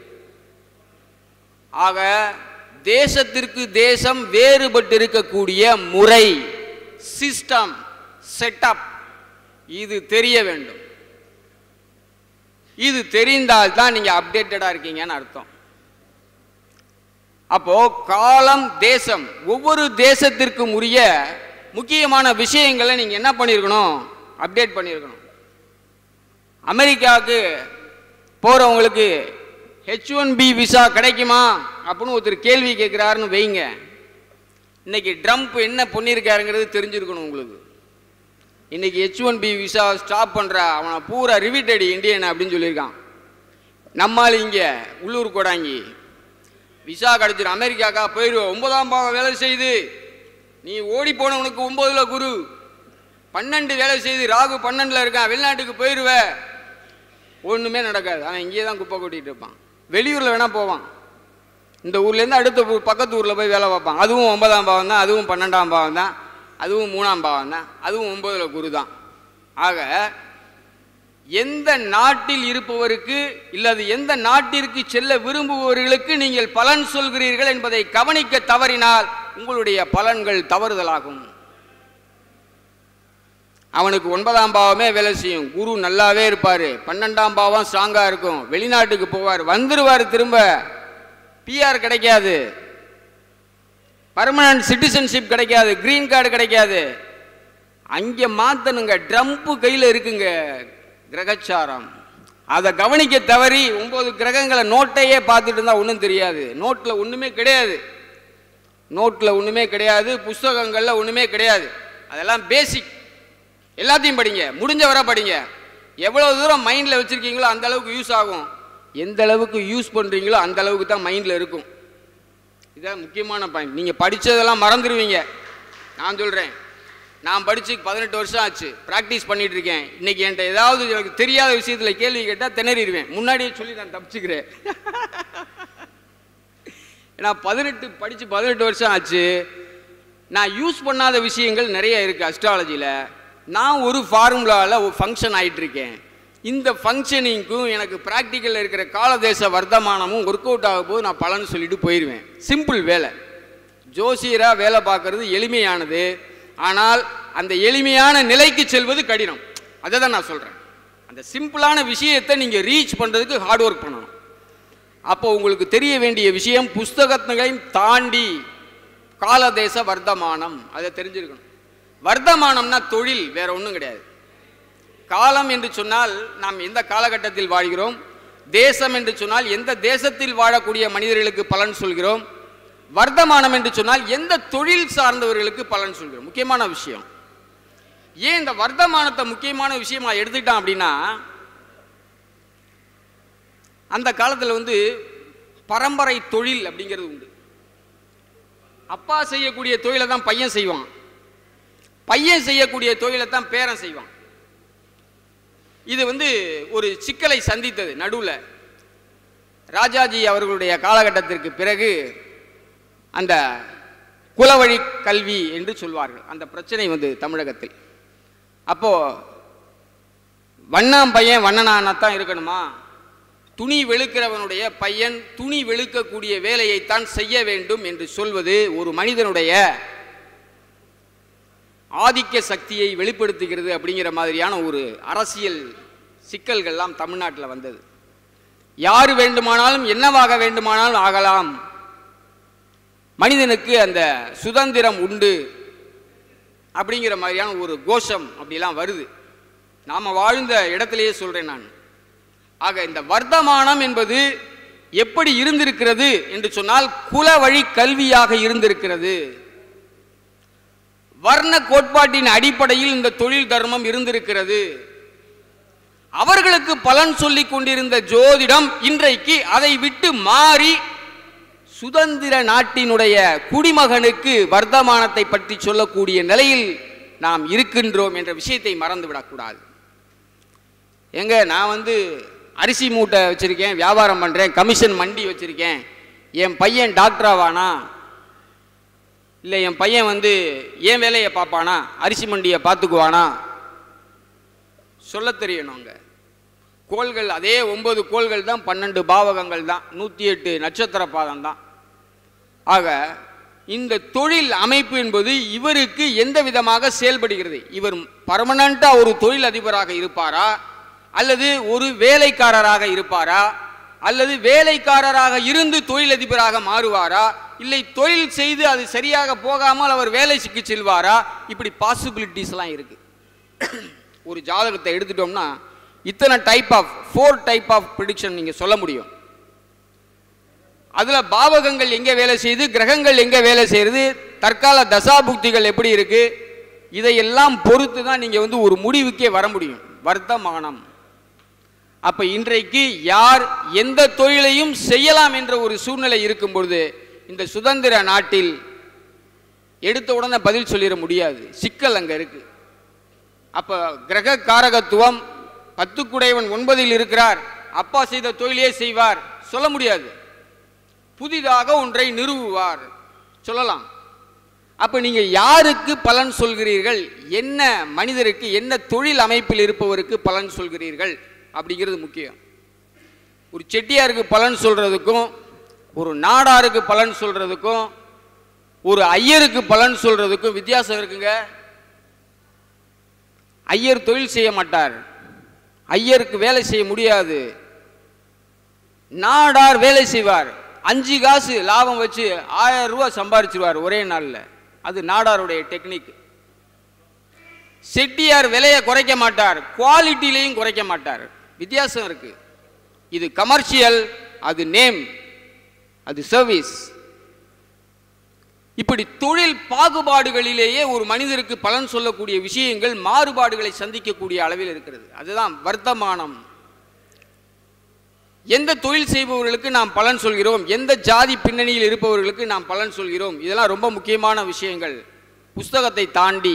ஆக தேசத்திற்கு தேசம் வேறுபட்டு இருக்கக்கூடிய முறை சிஸ்டம் செட்டப் இது தெரிய வேண்டும் இது தெரிந்தால் தான் நீங்க அப்டேட்டடா இருக்கீங்கன்னு அர்த்தம் அப்போ காலம் தேசம் ஒவ்வொரு தேசத்திற்கும் உரிய முக்கியமான விஷயங்களை நீங்க என்ன பண்ணியிருக்கணும் அப்டேட் பண்ணியிருக்கணும் அமெரிக்காவுக்கு போறவங்களுக்கு ஹெச் ஒன் பி விசா கிடைக்குமா அப்படின்னு ஒருத்தர் கேள்வி கேட்குறாருன்னு வைங்க இன்னைக்கு ட்ரம்ப் என்ன பண்ணியிருக்காருங்கிறது தெரிஞ்சிருக்கணும் உங்களுக்கு இன்னைக்கு H one B visa stop பண்ணுற அவனை பூரா ரிவிட்டடி இந்தியன் அப்படின்னு சொல்லியிருக்கான் நம்மால் இங்கே உள்ளூர் கொடாங்கி விசா கிடச்சிரும் அமெரிக்காக்கா போயிடுவோம் ஒன்பதாம் பாகம் வேலை செய்து நீ ஓடி போனவனுக்கு ஒன்பதுல குரு பன்னெண்டு வேலை செய்து ராகு பன்னெண்டில் இருக்கான் வெளிநாட்டுக்கு போயிடுவ ஒன்றுமே நடக்காது அவன் இங்கேயே தான் குப்பை கொட்டிட்டு இருப்பான் வெளியூரில் வேணால் போவான் இந்த ஊர்லேருந்து அடுத்த ஊர் பக்கத்து ஊரில் போய் வேலை பார்ப்பான் அதுவும் ஒன்பதாம் பாவம் தான் அதுவும் பன்னெண்டாம் பாவம் தான் அதுவும் மூணாம் பாவம் தான் அதுவும் ஒன்பதுல குரு தான் ஆக எந்த நாட்டில் இருப்பவருக்கு இல்லது எந்த நாட்டிற்கு செல்ல விரும்புபவர்களுக்கு நீங்கள் பலன் சொல்கிறீர்கள் என்பதை கவனிக்க தவறினால் உங்களுடைய பலன்கள் தவறுதலாகும் அவனுக்கு ஒன்பதாம் பாவமே வேலை செய்யும் குரு நல்லாவே இருப்பாரு பன்னெண்டாம் பாவம் ஸ்ட்ராங்கா இருக்கும் வெளிநாட்டுக்கு போவார் வந்துருவார் திரும்ப பிஆர் கிடைக்காது பர்மனன்ட் சிட்டிசன்ஷிப் கிடைக்காது கிரீன் கார்டு கிடைக்காது அங்கே மாத்தணுங்க ட்ரம்ப்பு கையில் இருக்குங்க கிரகச்சாரம் அதை கவனிக்க தவறி ஒன்பது கிரகங்களை நோட்டையே பார்த்துட்டு இருந்தா ஒன்றும் தெரியாது நோட்டில் ஒன்றுமே கிடையாது நோட்டில் ஒன்றுமே கிடையாது புஸ்தகங்களில் ஒன்றுமே கிடையாது அதெல்லாம் பேசிக் எல்லாத்தையும் படிங்க முடிஞ்ச வரை படிங்க எவ்வளோ தூரம் மைண்டில் வச்சுருக்கீங்களோ அந்த அளவுக்கு யூஸ் ஆகும் எந்த அளவுக்கு யூஸ் பண்ணுறீங்களோ அந்த அளவுக்கு தான் மைண்டில் இருக்கும் இதான் முக்கியமான பாயிண்ட் நீங்கள் படித்ததெல்லாம் மறந்துடுவீங்க நான் சொல்கிறேன் நான் படித்து பதினெட்டு வருஷம் ஆச்சு ப்ராக்டிஸ் பண்ணிட்டு இருக்கேன் இன்னைக்கு என்கிட்ட ஏதாவது எனக்கு தெரியாத விஷயத்தில் கேள்வி கேட்டால் திணறிடுவேன் முன்னாடியே சொல்லி நான் தப்பிச்சுக்கிறேன் ஏன்னா பதினெட்டு படித்து பதினெட்டு வருஷம் ஆச்சு நான் யூஸ் பண்ணாத விஷயங்கள் நிறைய இருக்குது அஸ்ட்ராலஜியில் நான் ஒரு ஃபார்முலாவில் ஒரு ஃபங்க்ஷன் ஆயிட்டு இருக்கேன் இந்த ஃபங்க்ஷனிங்க்கும் எனக்கு ப்ராக்டிக்கலில் இருக்கிற காலதேச வர்த்தமானமும் ஒர்க் அவுட் ஆக போது நான் பலன் சொல்லிட்டு போயிடுவேன் சிம்பிள் வேலை ஜோசியராக வேலை பார்க்கறது எளிமையானது ஆனால் அந்த எளிமையான நிலைக்கு செல்வது கடினம் அதை தான் நான் சொல்கிறேன் அந்த சிம்பிளான விஷயத்தை நீங்கள் ரீச் பண்ணுறதுக்கு ஹார்ட் ஒர்க் பண்ணணும் அப்போ உங்களுக்கு தெரிய வேண்டிய விஷயம் புஸ்தகங்களையும் தாண்டி காலதேச வர்த்தமானம் அதை தெரிஞ்சிருக்கணும் வர்த்தமானம்னா தொழில் வேற ஒன்றும் கிடையாது காலம் என்று சொன்னால் நாம் எந்த காலகட்டத்தில் வாழ்கிறோம் தேசம் என்று சொன்னால் எந்த தேசத்தில் வாழக்கூடிய மனிதர்களுக்கு பலன் சொல்கிறோம் வர்த்தமானம் என்று சொன்னால் எந்த தொழில் சார்ந்தவர்களுக்கு பலன் சொல்கிறோம் முக்கியமான விஷயம் ஏன் இந்த வர்த்தமானத்தை முக்கியமான விஷயமா எடுத்துக்கிட்டான் அப்படின்னா அந்த காலத்தில் வந்து பரம்பரை தொழில் அப்படிங்கிறது உண்டு அப்பா செய்யக்கூடிய தொழிலை தான் பையன் செய்வான் பையன் செய்யக்கூடிய தொழிலை தான் பேரன் செய்வான் இது வந்து ஒரு சிக்கலை சந்தித்தது நடுவில் ராஜாஜி அவர்களுடைய காலகட்டத்திற்கு பிறகு அந்த குலவழி கல்வி என்று சொல்வார்கள் அந்த பிரச்சனை வந்து தமிழகத்தில் அப்போ வண்ணாம் பையன் வண்ணனானத்தான் இருக்கணுமா துணி வெளுக்கிறவனுடைய பையன் துணி வெளுக்கக்கூடிய வேலையைத்தான் செய்ய வேண்டும் என்று சொல்வது ஒரு மனிதனுடைய ஆதிக்க சக்தியை வெளிப்படுத்துகிறது அப்படிங்கிற மாதிரியான ஒரு அரசியல் சிக்கல்கள்லாம் தமிழ்நாட்டில் வந்தது யார் வேண்டுமானாலும் என்னவாக வேண்டுமானாலும் ஆகலாம் மனிதனுக்கு அந்த சுதந்திரம் உண்டு அப்படிங்கிற மாதிரியான ஒரு கோஷம் அப்படிலாம் வருது நாம் வாழ்ந்த இடத்திலேயே சொல்கிறேன் நான் ஆக இந்த வர்த்தமானம் என்பது எப்படி இருந்திருக்கிறது என்று சொன்னால் குல வழி கல்வியாக இருந்திருக்கிறது வர்ண கோட்பாட்டின் அடிப்படையில் இந்த தொழில் தர்மம் இருந்திருக்கிறது அவர்களுக்கு பலன் சொல்லிக் கொண்டிருந்த ஜோதிடம் இன்றைக்கு அதை விட்டு மாறி சுதந்திர நாட்டினுடைய குடிமகனுக்கு வர்த்தமானத்தை பற்றி சொல்லக்கூடிய நிலையில் நாம் இருக்கின்றோம் என்ற விஷயத்தை மறந்துவிடக்கூடாது எங்க நான் வந்து அரிசி மூட்டை வச்சிருக்கேன் வியாபாரம் பண்ணுறேன் கமிஷன் மண்டி வச்சிருக்கேன் என் பையன் டாக்டராவானா இல்லை என் பையன் வந்து ஏன் வேலையை பார்ப்பானா அரிசி மண்டியை பார்த்துக்குவானா சொல்ல தெரியணும் அங்கே கோள்கள் அதே ஒன்பது கோள்கள் தான் பன்னெண்டு பாவகங்கள் தான் நூற்றி எட்டு நட்சத்திர பாதம் தான் ஆக இந்த தொழில் அமைப்பு என்பது இவருக்கு எந்த விதமாக செயல்படுகிறது இவர் பர்மனண்ட்டாக ஒரு தொழில் அதிபராக இருப்பாரா அல்லது ஒரு வேலைக்காரராக இருப்பாரா அல்லது வேலைக்காரராக இருந்து தொழிலதிபராக மாறுவாரா இல்லை தொழில் செய்து அது சரியாக போகாமல் அவர் வேலைக்கு செல்வாரா இப்படி பாசிபிலிட்டிஸ்லாம் இருக்கு ஒரு ஜாதகத்தை எடுத்துட்டோம்னா இத்தனை type of four type of prediction நீங்கள் சொல்ல முடியும் அதில் பாவகங்கள் எங்கே வேலை செய்யுது கிரகங்கள் எங்கே வேலை செய்யுது தற்கால தசாபுக்திகள் எப்படி இருக்கு இதையெல்லாம் பொறுத்து தான் நீங்கள் வந்து ஒரு முடிவுக்கே வர முடியும் வர்த்தமானம் அப்ப இன்றைக்கு யார் எந்த தொழிலையும் செய்யலாம் என்ற ஒரு சூழ்நிலை இருக்கும் பொழுது இந்த சுதந்திர நாட்டில் எடுத்த உடனே பதில் சொல்லிட முடியாது சிக்கல் அங்க இருக்கு அப்ப கிரக காரகத்துவம் பத்துக்குடையவன் ஒன்பதில் இருக்கிறார் அப்பா செய்த தொழிலே செய்வார் சொல்ல முடியாது புதிதாக ஒன்றை நிறுவுவார் சொல்லலாம் அப்ப நீங்க யாருக்கு பலன் சொல்கிறீர்கள் என்ன மனிதருக்கு என்ன தொழில் அமைப்பில் இருப்பவருக்கு பலன் சொல்கிறீர்கள் அப்படிங்கிறது முக்கியம் ஒரு செட்டியாருக்கு பலன் சொல்றதுக்கும் ஒரு நாடாருக்கு பலன் சொல்றதுக்கும் ஒரு ஐயருக்கு பலன் சொல்றதுக்கும் வித்தியாசம் இருக்குங்க ஐயர் தொழில் செய்ய மாட்டார் ஐயருக்கு வேலை செய்ய முடியாது நாடார் வேலை செய்வார் அஞ்சு காசு லாபம் வச்சு ஆயிரம் ரூபாய் சம்பாரிச்சிருவார் ஒரே நாளில் அது நாடாருடைய டெக்னிக் செட்டியார் விலையை குறைக்க மாட்டார் குவாலிட்டிலையும் குறைக்க மாட்டார் வித்தியாசம் இருக்கு இது கமர்ஷியல் அது நேம் அது சர்வீஸ் இப்படி தொழில் பாகுபாடுகளிலேயே ஒரு மனிதருக்கு பலன் சொல்லக்கூடிய விஷயங்கள் மாறுபாடுகளை சந்திக்கக்கூடிய அளவில் இருக்கிறது அதுதான் வர்த்தமானம் எந்த தொழில் செய்பவர்களுக்கு நாம் பலன் சொல்கிறோம் எந்த ஜாதி பின்னணியில் இருப்பவர்களுக்கு நாம் பலன் சொல்கிறோம் இதெல்லாம் ரொம்ப முக்கியமான விஷயங்கள் புஸ்தகத்தை தாண்டி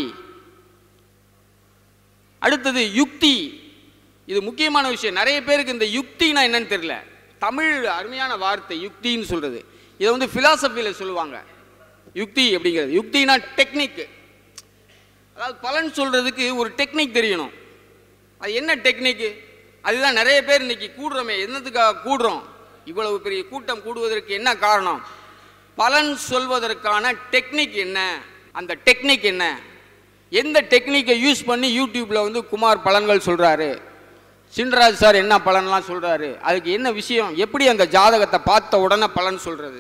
அடுத்தது யுக்தி இது முக்கியமான விஷயம் நிறைய பேருக்கு இந்த யுக்தினா என்னன்னு தெரியல தமிழ் அருமையான வார்த்தை யுக்தின்னு சொல்றது இதை வந்து ஃபிலாசபியில் சொல்லுவாங்க யுக்தி அப்படிங்கிறது யுக்தினா டெக்னிக் அதாவது பலன் சொல்றதுக்கு ஒரு டெக்னிக் தெரியணும் அது என்ன டெக்னிக்கு அதுதான் நிறைய பேர் இன்னைக்கு கூடுறோமே என்னத்துக்காக கூடுறோம் இவ்வளவு பெரிய கூட்டம் கூடுவதற்கு என்ன காரணம் பலன் சொல்வதற்கான டெக்னிக் என்ன அந்த டெக்னிக் என்ன எந்த டெக்னிக்கை யூஸ் பண்ணி யூடியூப்ல வந்து குமார் பலன்கள் சொல்றாரு சின்ராஜ் சார் என்ன பலன்லாம் சொல்றாரு அதுக்கு என்ன விஷயம் எப்படி அந்த ஜாதகத்தை பார்த்த உடனே பலன் சொல்றது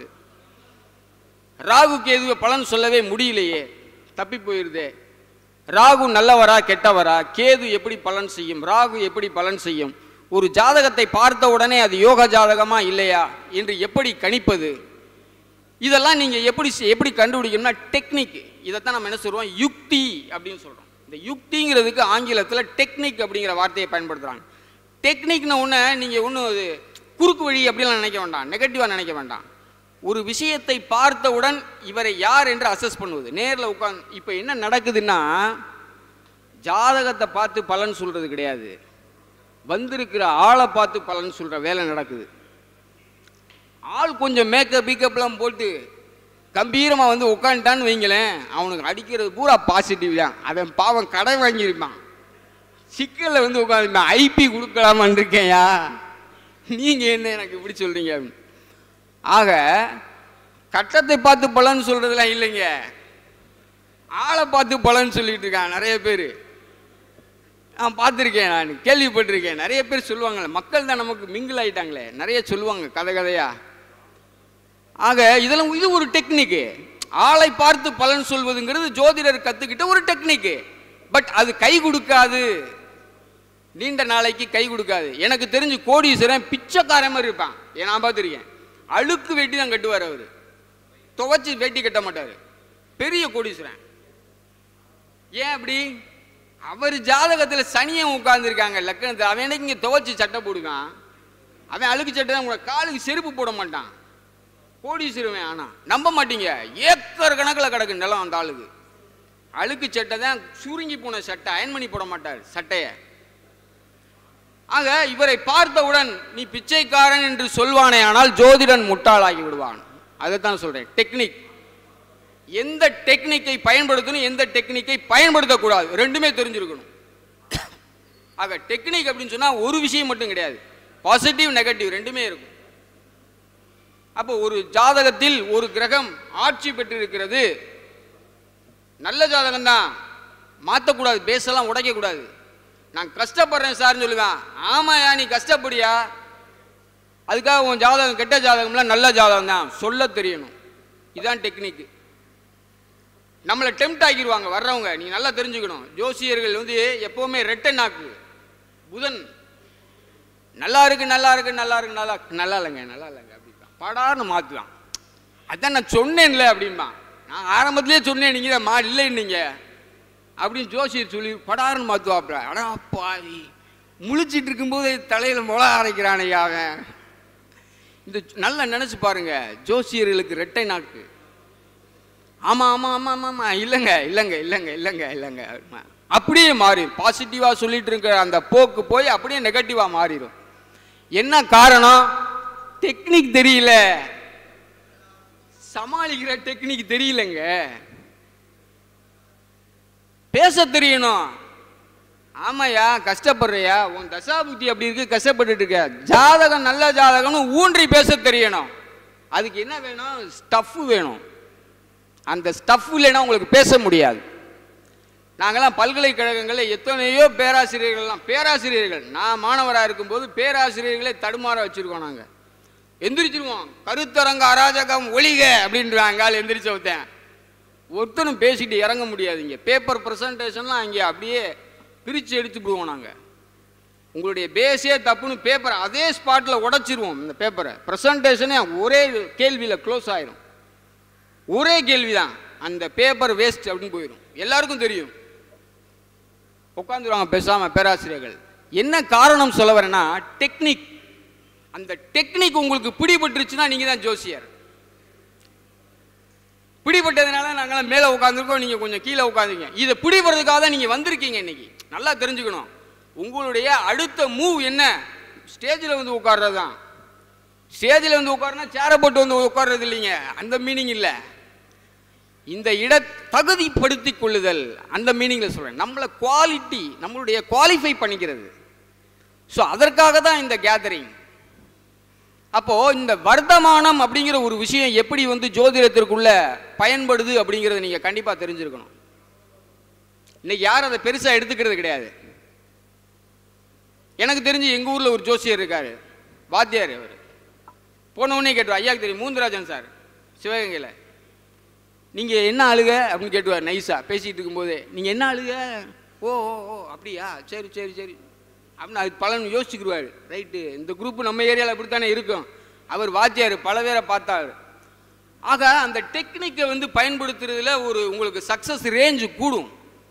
ராகு கேதுவை பலன் சொல்லவே முடியலையே தப்பி போயிருதே ராகு நல்லவரா கெட்டவரா கேது எப்படி பலன் செய்யும் ராகு எப்படி பலன் செய்யும் ஒரு ஜாதகத்தை பார்த்த உடனே அது யோக ஜாதகமா இல்லையா என்று எப்படி கணிப்பது இதெல்லாம் நீங்க எப்படி செ- எப்படி கண்டுபிடிக்கணும்னா டெக்னிக் இதைத்தான் நம்ம என்ன சொல்றோம் யுக்தி அப்படின்னு சொல்றோம் இந்த யுக்திங்கிறதுக்கு ஆங்கிலத்துல டெக்னிக் அப்படிங்கிற வார்த்தையை பயன்படுத்துறாங்க டெக்னிக்னு ஒன்று நீங்க ஒன்றும் அது குறுக்கு வழி அப்படிலாம் நினைக்க வேண்டாம் நெகட்டிவா நினைக்க வேண்டாம் ஒரு விஷயத்தை பார்த்தவுடன் இவரை யார் என்று அசஸ் பண்ணுவது நேர்ல உட்கார்ந்து இப்போ என்ன நடக்குதுன்னா ஜாதகத்தை பார்த்து பலன் சொல்றது கிடையாது வந்திருக்கிற ஆளை பார்த்து பலன் சொல்ற வேலை நடக்குது ஆள் கொஞ்சம் மேக்கப் பீக்கப்லாம் போட்டு கம்பீரமாக வந்து உட்காந்துட்டான்னு வைங்களேன் அவனுக்கு அடிக்கிறது பூரா பாசிட்டிவ் தான் அவன் பாவம் கடை வாங்கியிருப்பான் சிக்கலில் வந்து உட்காந்துருப்பான் ஐபி கொடுக்கலாமான்னு இருக்கேன்யா நீங்கள் என்ன எனக்கு இப்படி சொல்கிறீங்க அப்படின்னு ஆக கட்டத்தை பார்த்து பலன் சொல்கிறதுலாம் இல்லைங்க ஆளை பார்த்து பலன் சொல்லிட்டு இருக்கான் நிறைய பேர் நான் பார்த்துருக்கேன் நான் கேள்விப்பட்டிருக்கேன் நிறைய பேர் சொல்லுவாங்கல்ல மக்கள் தான் நமக்கு மிங்கிள் ஆயிட்டாங்களே நிறைய சொல்லுவாங்க கதை கதையா ஆக இதெல்லாம் இது ஒரு டெக்னிக்கு ஆளை பார்த்து பலன் சொல்வதுங்கிறது ஜோதிடர் கத்துக்கிட்ட ஒரு டெக்னிக்கு பட் அது கை கொடுக்காது நீண்ட நாளைக்கு கை கொடுக்காது எனக்கு தெரிஞ்சு கோடீஸ்வரன் பிச்சைக்காரன் மாதிரி இருப்பான் ஏன் நான் பார்த்துருக்கேன் அழுக்கு வெட்டி தான் கட்டுவார் அவர் துவைச்சு வெட்டி கட்ட மாட்டார் பெரிய கோடீஸ்வரன் ஏன் அப்படி அவர் ஜாதகத்தில் சனியன் உட்கார்ந்துருக்காங்க லக்கணத்தில் அவன் எனக்கு இங்கே துவைச்சு சட்டை போடுவான் அவன் அழுக்கு சட்டை தான் உங்களை காலுக்கு செருப்பு போட மாட்டான் கோடீஸ்வரவன் ஆனா நம்ப மாட்டீங்க ஏக்கர் கணக்கில் கிடக்கு நிலம் அந்த ஆளுக்கு அழுக்கு சட்டை தான் சுருங்கி போன சட்டை அயன் பண்ணி போட மாட்டார் சட்டையை ஆக இவரை பார்த்தவுடன் நீ பிச்சைக்காரன் என்று சொல்வானே ஆனால் ஜோதிடன் முட்டாளாகி விடுவான் அதைத்தான் சொல்றேன் டெக்னிக் எந்த டெக்னிக்கை பயன்படுத்தணும் எந்த டெக்னிக்கை பயன்படுத்தக்கூடாது ரெண்டுமே தெரிஞ்சிருக்கணும் ஆக டெக்னிக் அப்படின்னு சொன்னா ஒரு விஷயம் மட்டும் கிடையாது பாசிட்டிவ் நெகட்டிவ் ரெண்டுமே இருக்கும் அப்போ ஒரு ஜாதகத்தில் ஒரு கிரகம் ஆட்சி பெற்றிருக்கிறது நல்ல ஜாதகம் தான் மாற்றக்கூடாது பேசலாம் உடைக்கக்கூடாது நான் கஷ்டப்படுறேன் சார்னு சொல்லுவேன் ஆமாயா நீ கஷ்டப்படியா அதுக்காக உன் ஜாதகம் கெட்ட ஜாதகம்லாம் நல்ல ஜாதகம் தான் சொல்ல தெரியணும் இதுதான் டெக்னிக்கு நம்மளை டெம்ட் ஆக்கிடுவாங்க வர்றவங்க நீ நல்லா தெரிஞ்சுக்கணும் ஜோசியர்கள் வந்து எப்பவுமே ரெட்டை நாக்கு புதன் நல்லா இருக்கு நல்லா இருக்கு நல்லா இருக்கு நல்லா நல்லா இல்லைங்க நல்லா இல்லைங்க அப்படின்பான் படார்னு மாற்றுவான் அதான் நான் சொன்னேன்ல அப்படின்பா நான் ஆரம்பத்திலே சொன்னேன் நீங்கள் தான் மா இல்லைன்னீங்க அப்படின்னு ஜோசியர் சொல்லி படார்னு மாற்றுவாப்ல அடா பாவி முழிச்சிட்டு இருக்கும்போது தலையில் முளை அரைக்கிறானையா அவன் இந்த நல்லா நினச்சி பாருங்க ஜோசியர்களுக்கு ரெட்டை நாக்கு ஆமாம் ஆமாம் ஆமாம் ஆமாம் ஆமாம் இல்லைங்க இல்லைங்க இல்லைங்க இல்லைங்க இல்லைங்க அப்படிமா. அப்படியே மாறிடும் பாசிட்டிவாக சொல்லிட்டு இருக்கிற அந்த போக்கு போய் அப்படியே நெகட்டிவாக மாறிடும் என்ன காரணம் டெக்னிக் தெரியல சமாளிக்கிற டெக்னிக் தெரியலங்க பேச தெரியணும் ஆமாயா கஷ்டப்படுறியா உன் தசாபுத்தி அப்படி இருக்கு கஷ்டப்பட்டுட்டு இருக்க ஜாதகம் நல்ல ஜாதகம்னு ஊன்றி பேச தெரியணும் அதுக்கு என்ன வேணும் ஸ்டஃப் வேணும் அந்த ஸ்டஃப் இல்லைன்னா உங்களுக்கு பேச முடியாது நாங்கெல்லாம் பல்கலைக்கழகங்களில் எத்தனையோ பேராசிரியர்கள்லாம் பேராசிரியர்கள் நான் மாணவராக இருக்கும்போது பேராசிரியர்களே தடுமாற வச்சுருக்கோம் நாங்கள் எந்திரிச்சிருவோம் கருத்தரங்க அராஜகம் ஒளிக அப்படின்றாங்க ஆள் எந்திரிச்ச ஒருத்தன் ஒருத்தனும் பேசிட்டு இறங்க முடியாது இங்கே பேப்பர் ப்ரெசன்டேஷன்லாம் அங்கே அப்படியே பிரித்து எடுத்து விடுவோம் நாங்கள் உங்களுடைய பேஸே தப்புன்னு பேப்பரை அதே ஸ்பாட்டில் உடைச்சிருவோம் இந்த பேப்பரை ப்ரெசன்டேஷனே ஒரே கேள்வியில் க்ளோஸ் ஆயிரும் ஒரே கேள்விதான் அந்த பேப்பர் வேஸ்ட் அப்படின்னு போயிடும் எல்லாருக்கும் தெரியும் உட்காந்துருவாங்க பேசாம பேராசிரியர்கள் என்ன காரணம் சொல்ல வரேன்னா டெக்னிக் அந்த டெக்னிக் உங்களுக்கு பிடிபட்டுருச்சுன்னா நீங்க தான் ஜோசியர் பிடிபட்டதுனால நாங்களாம் மேலே உட்காந்துருக்கோம் நீங்கள் கொஞ்சம் கீழே உட்காந்துங்க இதை பிடிபடுறதுக்காக தான் நீங்கள் வந்திருக்கீங்க இன்னைக்கு நல்லா தெரிஞ்சுக்கணும் உங்களுடைய அடுத்த மூவ் என்ன ஸ்டேஜில் வந்து உட்கார்றது தான் ஸ்டேஜில் வந்து உட்காருனா சேரை போட்டு வந்து உட்கார்றது இல்லைங்க அந்த மீனிங் இல்லை இந்த இட தகுதிப்படுத்தி கொள்ளுதல் அந்த மீனிங்கில் சொல்கிறேன் நம்மளை குவாலிட்டி நம்மளுடைய குவாலிஃபை பண்ணிக்கிறது ஸோ அதற்காக தான் இந்த கேதரிங் அப்போது இந்த வர்த்தமானம் அப்படிங்கிற ஒரு விஷயம் எப்படி வந்து ஜோதிடத்திற்குள்ள பயன்படுது அப்படிங்கிறத நீங்கள் கண்டிப்பாக தெரிஞ்சிருக்கணும் இன்னைக்கு யாரும் அதை பெருசாக எடுத்துக்கிறது கிடையாது எனக்கு தெரிஞ்சு எங்கள் ஊரில் ஒரு ஜோசியர் இருக்கார் வாத்தியார் அவர் போன உடனே கேட்டுவார் ஐயாக்கு தெரியும் மூந்தராஜன் சார் சிவகங்கையில் நீங்கள் என்ன ஆளுக அப்படின்னு கேட்டுவார் நைஸாக பேசிகிட்டு இருக்கும்போதே நீங்கள் என்ன ஆளுக ஓ ஓ ஓ அப்படியா சரி சரி சரி அப்படின்னு அதுக்கு பலன் யோசிச்சுக்கிடுவார் ரைட்டு இந்த குரூப் நம்ம ஏரியாவில் அப்படித்தானே இருக்கும் அவர் வாத்தியார் பல பேரை பார்த்தார் ஆக அந்த டெக்னிக்கை வந்து பயன்படுத்துறதுல ஒரு உங்களுக்கு சக்ஸஸ் ரேஞ்சு கூடும்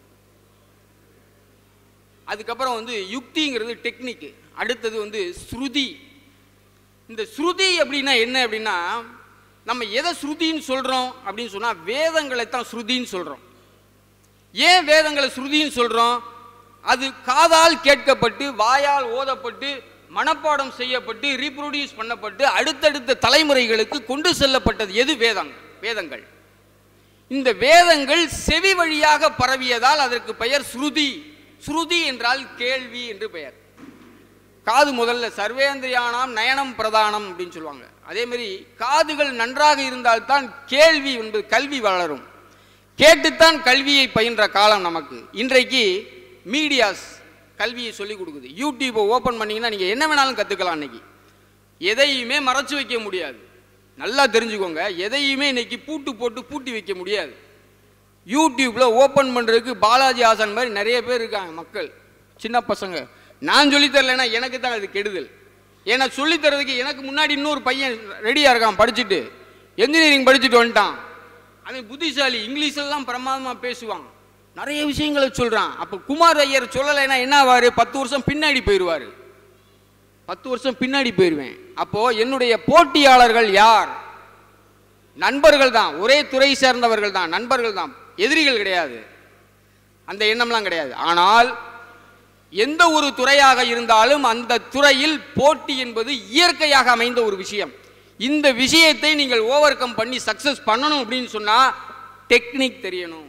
அதுக்கப்புறம் வந்து யுக்திங்கிறது டெக்னிக்கு அடுத்தது வந்து ஸ்ருதி இந்த ஸ்ருதி அப்படின்னா என்ன அப்படின்னா நம்ம எதை ஸ்ருதின்னு சொல்கிறோம் அப்படின்னு சொன்னால் வேதங்களை தான் ஸ்ருதின்னு சொல்கிறோம் ஏன் வேதங்களை ஸ்ருதின்னு சொல்கிறோம் அது காதால் கேட்கப்பட்டு வாயால் ஓதப்பட்டு மனப்பாடம் செய்யப்பட்டு ரீப்ரொடியூஸ் பண்ணப்பட்டு அடுத்தடுத்த தலைமுறைகளுக்கு கொண்டு செல்லப்பட்டது எது வேதங்கள் வேதங்கள் இந்த வேதங்கள் செவி வழியாக பரவியதால் அதற்கு பெயர் ஸ்ருதி ஸ்ருதி என்றால் கேள்வி என்று பெயர் காது முதல்ல சர்வேந்திரியானாம் நயனம் பிரதானம் அப்படின்னு சொல்லுவாங்க அதே மாதிரி காதுகள் நன்றாக இருந்தால்தான் கேள்வி என்பது கல்வி வளரும் கேட்டுத்தான் கல்வியை பயின்ற காலம் நமக்கு இன்றைக்கு மீடியாஸ் கல்வியை சொல்லிக் கொடுக்குது யூடியூப்பை ஓப்பன் பண்ணீங்கன்னா நீங்கள் என்ன வேணாலும் கற்றுக்கலாம் இன்னைக்கு எதையுமே மறைச்சு வைக்க முடியாது நல்லா தெரிஞ்சுக்கோங்க எதையுமே இன்னைக்கு பூட்டு போட்டு பூட்டி வைக்க முடியாது யூடியூப்பில் ஓப்பன் பண்ணுறதுக்கு பாலாஜி ஆசான் மாதிரி நிறைய பேர் இருக்காங்க மக்கள் சின்ன பசங்க நான் சொல்லித் தரலைன்னா எனக்கு தான் அது கெடுதல் ஏன்னா சொல்லித் தரதுக்கு எனக்கு முன்னாடி இன்னொரு பையன் ரெடியாக இருக்கான் படிச்சுட்டு என்ஜினியரிங் படிச்சுட்டு வந்துட்டான் அவன் புத்திசாலி இங்கிலீஷ்லாம் பிரமாதமாக பேசுவான் நிறைய விஷயங்களை சொல்கிறான் அப்போ குமார் ஐயர் சொல்லலைன்னா என்ன ஆவார் பத்து வருஷம் பின்னாடி போயிடுவார் பத்து வருஷம் பின்னாடி போயிடுவேன் அப்போது என்னுடைய போட்டியாளர்கள் யார் நண்பர்கள் தான் ஒரே துறை சேர்ந்தவர்கள் தான் நண்பர்கள் தான் எதிரிகள் கிடையாது அந்த எண்ணம்லாம் கிடையாது ஆனால் எந்த ஒரு துறையாக இருந்தாலும் அந்த துறையில் போட்டி என்பது இயற்கையாக அமைந்த ஒரு விஷயம் இந்த விஷயத்தை நீங்கள் ஓவர் கம் பண்ணி சக்சஸ் பண்ணணும் அப்படின்னு சொன்னா டெக்னிக் தெரியணும்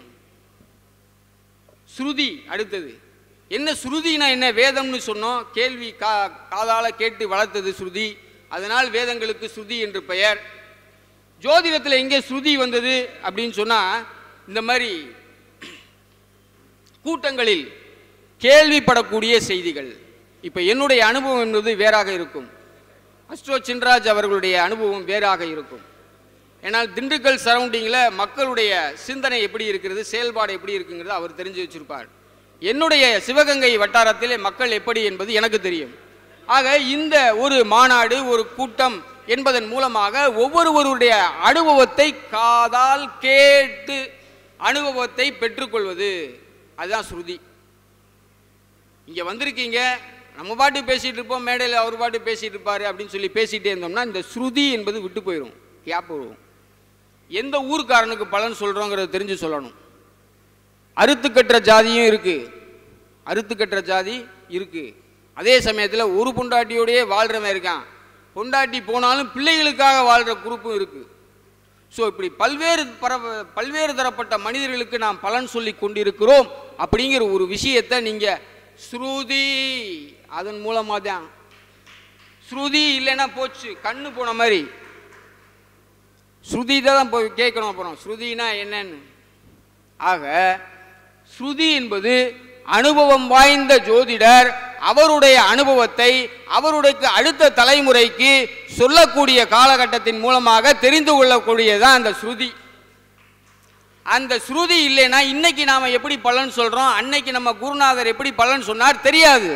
ஸ்ருதி அடுத்தது என்ன ஸ்ருதினா என்ன வேதம்னு சொன்னோம் கேள்வி கா காதால கேட்டு வளர்த்தது ஸ்ருதி அதனால் வேதங்களுக்கு ஸ்ருதி என்று பெயர் ஜோதிடத்தில் எங்கே ஸ்ருதி வந்தது அப்படின்னு சொன்னா இந்த மாதிரி கூட்டங்களில் கேள்விப்படக்கூடிய செய்திகள் இப்போ என்னுடைய அனுபவம் என்பது வேறாக இருக்கும் அஸ்ட்ரோ சின்ராஜ் அவர்களுடைய அனுபவம் வேறாக இருக்கும் ஏன்னால் திண்டுக்கல் சரௌண்டிங்கில் மக்களுடைய சிந்தனை எப்படி இருக்கிறது செயல்பாடு எப்படி இருக்குங்கிறது அவர் தெரிஞ்சு வச்சிருப்பார் என்னுடைய சிவகங்கை வட்டாரத்திலே மக்கள் எப்படி என்பது எனக்கு தெரியும் ஆக இந்த ஒரு மாநாடு ஒரு கூட்டம் என்பதன் மூலமாக ஒவ்வொருவருடைய அனுபவத்தை காதால் கேட்டு அனுபவத்தை பெற்றுக்கொள்வது அதுதான் ஸ்ருதி இங்கே வந்திருக்கீங்க நம்ம பாட்டு பேசிகிட்டு இருப்போம் மேடையில் அவர் பாட்டு பேசிகிட்டு இருப்பாரு அப்படின்னு சொல்லி பேசிகிட்டே இருந்தோம்னா இந்த ஸ்ருதி என்பது விட்டு போயிடும் கேப் வரும் எந்த ஊர்க்காரனுக்கு பலன் சொல்கிறோங்கிறத தெரிஞ்சு சொல்லணும் அறுத்து கட்டுற ஜாதியும் இருக்குது அறுத்து கட்டுற ஜாதி இருக்குது அதே சமயத்தில் ஒரு பொண்டாட்டியோடயே வாழ்கிறவன் இருக்கான் பொண்டாட்டி போனாலும் பிள்ளைகளுக்காக வாழ்கிற குரூப்பும் இருக்குது ஸோ இப்படி பல்வேறு பர பல்வேறு தரப்பட்ட மனிதர்களுக்கு நாம் பலன் சொல்லி கொண்டிருக்கிறோம் அப்படிங்கிற ஒரு விஷயத்தை நீங்கள் ஸ்ருதி அதன் மூலமாக தான் ஸ்ருதி இல்லைன்னா போச்சு கண்ணு போன மாதிரி ஸ்ருதி தான் போய் கேட்கணும் அப்புறம் ஸ்ருதினா என்னன்னு ஆக ஸ்ருதி என்பது அனுபவம் வாய்ந்த ஜோதிடர் அவருடைய அனுபவத்தை அவருடைய அடுத்த தலைமுறைக்கு சொல்லக்கூடிய காலகட்டத்தின் மூலமாக தெரிந்து கொள்ளக்கூடியதான் அந்த ஸ்ருதி அந்த ஸ்ருதி இல்லைன்னா இன்னைக்கு நாம எப்படி பலன் சொல்றோம் அன்னைக்கு நம்ம குருநாதர் எப்படி பலன் சொன்னார் தெரியாது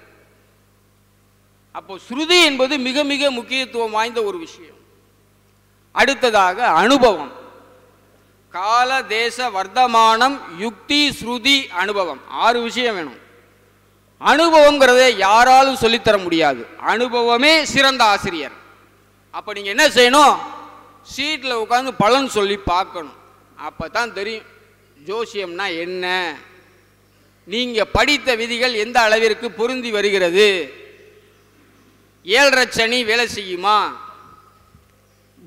அப்போ ஸ்ருதி என்பது மிக மிக முக்கியத்துவம் வாய்ந்த ஒரு விஷயம் அடுத்ததாக அனுபவம் கால தேச வர்த்தமானம் யுக்தி ஸ்ருதி அனுபவம் ஆறு விஷயம் வேணும் அனுபவங்கிறத யாராலும் சொல்லித்தர முடியாது அனுபவமே சிறந்த ஆசிரியர் அப்போ நீங்கள் என்ன செய்யணும் சீட்டில் உட்காந்து பலன் சொல்லி பார்க்கணும் அப்போ தான் தெரியும் ஜோசியம்னா என்ன நீங்கள் படித்த விதிகள் எந்த அளவிற்கு பொருந்தி வருகிறது ஏழரை சனி வேலை செய்யுமா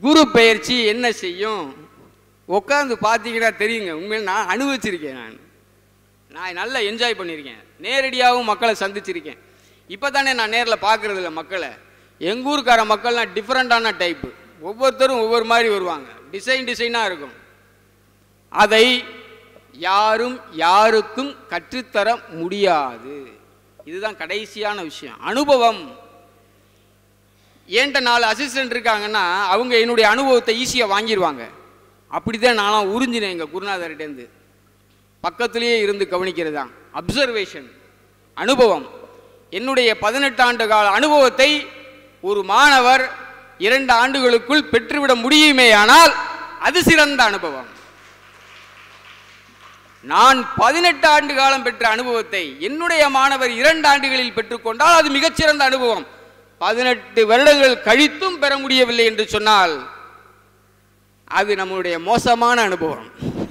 குரு பெயர்ச்சி என்ன செய்யும் உட்காந்து பார்த்தீங்கன்னா தெரியுங்க உண்மையில் நான் அனுபவிச்சிருக்கேன் நான் நான் நல்லா என்ஜாய் பண்ணியிருக்கேன் நேரடியாகவும் மக்களை சந்திச்சிருக்கேன் இப்போ தானே நான் நேரில் பார்க்குறது இல்லை மக்களை எங்கள் ஊருக்கார மக்கள்லாம் டிஃப்ரெண்ட்டான டைப்பு ஒவ்வொருத்தரும் ஒவ்வொரு மாதிரி வருவாங்க டிசைன் டிசைனாக இருக்கும் அதை யாரும் யாருக்கும் கற்றுத்தர முடியாது இதுதான் கடைசியான விஷயம் அனுபவம் என்கிட்ட நாலு அசிஸ்டன்ட் இருக்காங்கன்னா அவங்க என்னுடைய அனுபவத்தை ஈஸியாக வாங்கிடுவாங்க அப்படி தான் நானும் உறிஞ்சினேன் எங்கள் குருநாதர்கிட்டேருந்து பக்கத்திலேயே இருந்து கவனிக்கிறது தான் அப்சர்வேஷன் அனுபவம் என்னுடைய பதினெட்டு ஆண்டு கால அனுபவத்தை ஒரு மாணவர் இரண்டு ஆண்டுகளுக்குள் பெற்றுவிட முடியுமேயானால் அது சிறந்த அனுபவம் நான் பதினெட்டு ஆண்டு காலம் பெற்ற அனுபவத்தை என்னுடைய மாணவர் இரண்டு ஆண்டுகளில் பெற்றுக்கொண்டால் அது மிகச்சிறந்த அனுபவம் பதினெட்டு வருடங்கள் கழித்தும் பெற முடியவில்லை என்று சொன்னால் அது நம்மளுடைய மோசமான அனுபவம்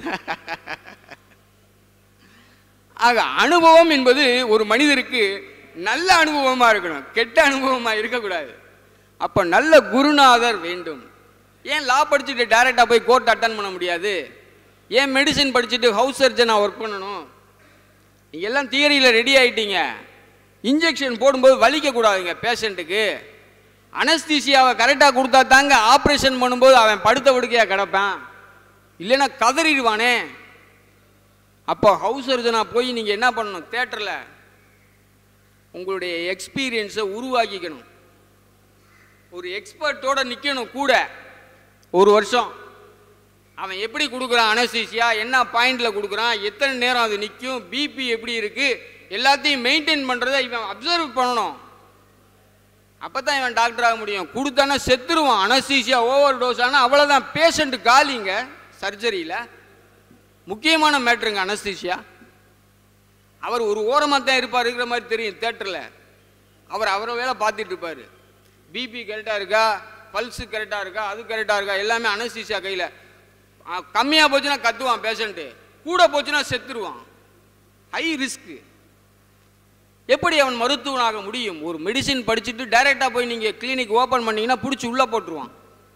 ஆக அனுபவம் என்பது ஒரு மனிதருக்கு நல்ல அனுபவமா இருக்கணும் கெட்ட அனுபவமா இருக்கக்கூடாது அப்ப நல்ல குருநாதர் வேண்டும் ஏன் லா படிச்சுட்டு டைரக்டா போய் கோர்ட் அட்டன் பண்ண முடியாது ஏன் மெடிசின் படிச்சுட்டு ஹவுஸ் சர்ஜனா ஒர்க் பண்ணணும் நீங்க எல்லாம் தியரியில் ரெடி ஆயிட்டீங்க இன்ஜெக்ஷன் போடும்போது வலிக்க கூடாதுங்க பேஷண்ட்டுக்கு அனஸ்தீசியாவை கரெக்டாக கொடுத்தா தாங்க ஆப்ரேஷன் பண்ணும்போது அவன் படுத்த படுக்கையாக கிடப்பான் இல்லைன்னா கதறிடுவானே அப்போ ஹவுஸ் சர்ஜனா போய் நீங்கள் என்ன பண்ணணும் தேட்டரில் உங்களுடைய எக்ஸ்பீரியன்ஸை உருவாக்கிக்கணும் ஒரு எக்ஸ்பர்ட்டோட நிற்கணும் கூட ஒரு வருஷம் அவன் எப்படி கொடுக்குறான் அனஸ்தீசியா என்ன பாயிண்ட்ல கொடுக்குறான் எத்தனை நேரம் அது நிற்கும் பிபி எப்படி இருக்கு எல்லாத்தையும் மெயின்டைன் பண்ணுறதை இவன் அப்சர்வ் பண்ணணும் அப்போ தான் இவன் டாக்டர் ஆக முடியும் கொடுத்தானா செத்துருவான் அனஸ்தீசியா ஓவர் டோஸ் ஆனால் அவ்வளோதான் பேஷண்ட் காலிங்க சர்ஜரியில் முக்கியமான மேட்ருங்க அனஸ்தீசியா அவர் ஒரு ஓரமாக தான் இருப்பார் இருக்கிற மாதிரி தெரியும் தேட்டரில் அவர் அவரை வேலை பார்த்துட்டு இருப்பார் பிபி கரெக்டாக இருக்கா பல்ஸு கரெக்டாக இருக்கா அது கரெக்டாக இருக்கா எல்லாமே அனஸ்தீசியா கையில் கம்மியாக போச்சுன்னா கத்துவான் பேஷண்ட்டு கூட போச்சுன்னா செத்துருவான் ஹை ரிஸ்க்கு எப்படி அவன் மருத்துவனாக முடியும் ஒரு மெடிசின் படிச்சுட்டு டைரெக்டாக போய் நீங்கள் கிளினிக் ஓப்பன் பண்ணீங்கன்னா பிடிச்சி உள்ளே போட்டுருவான்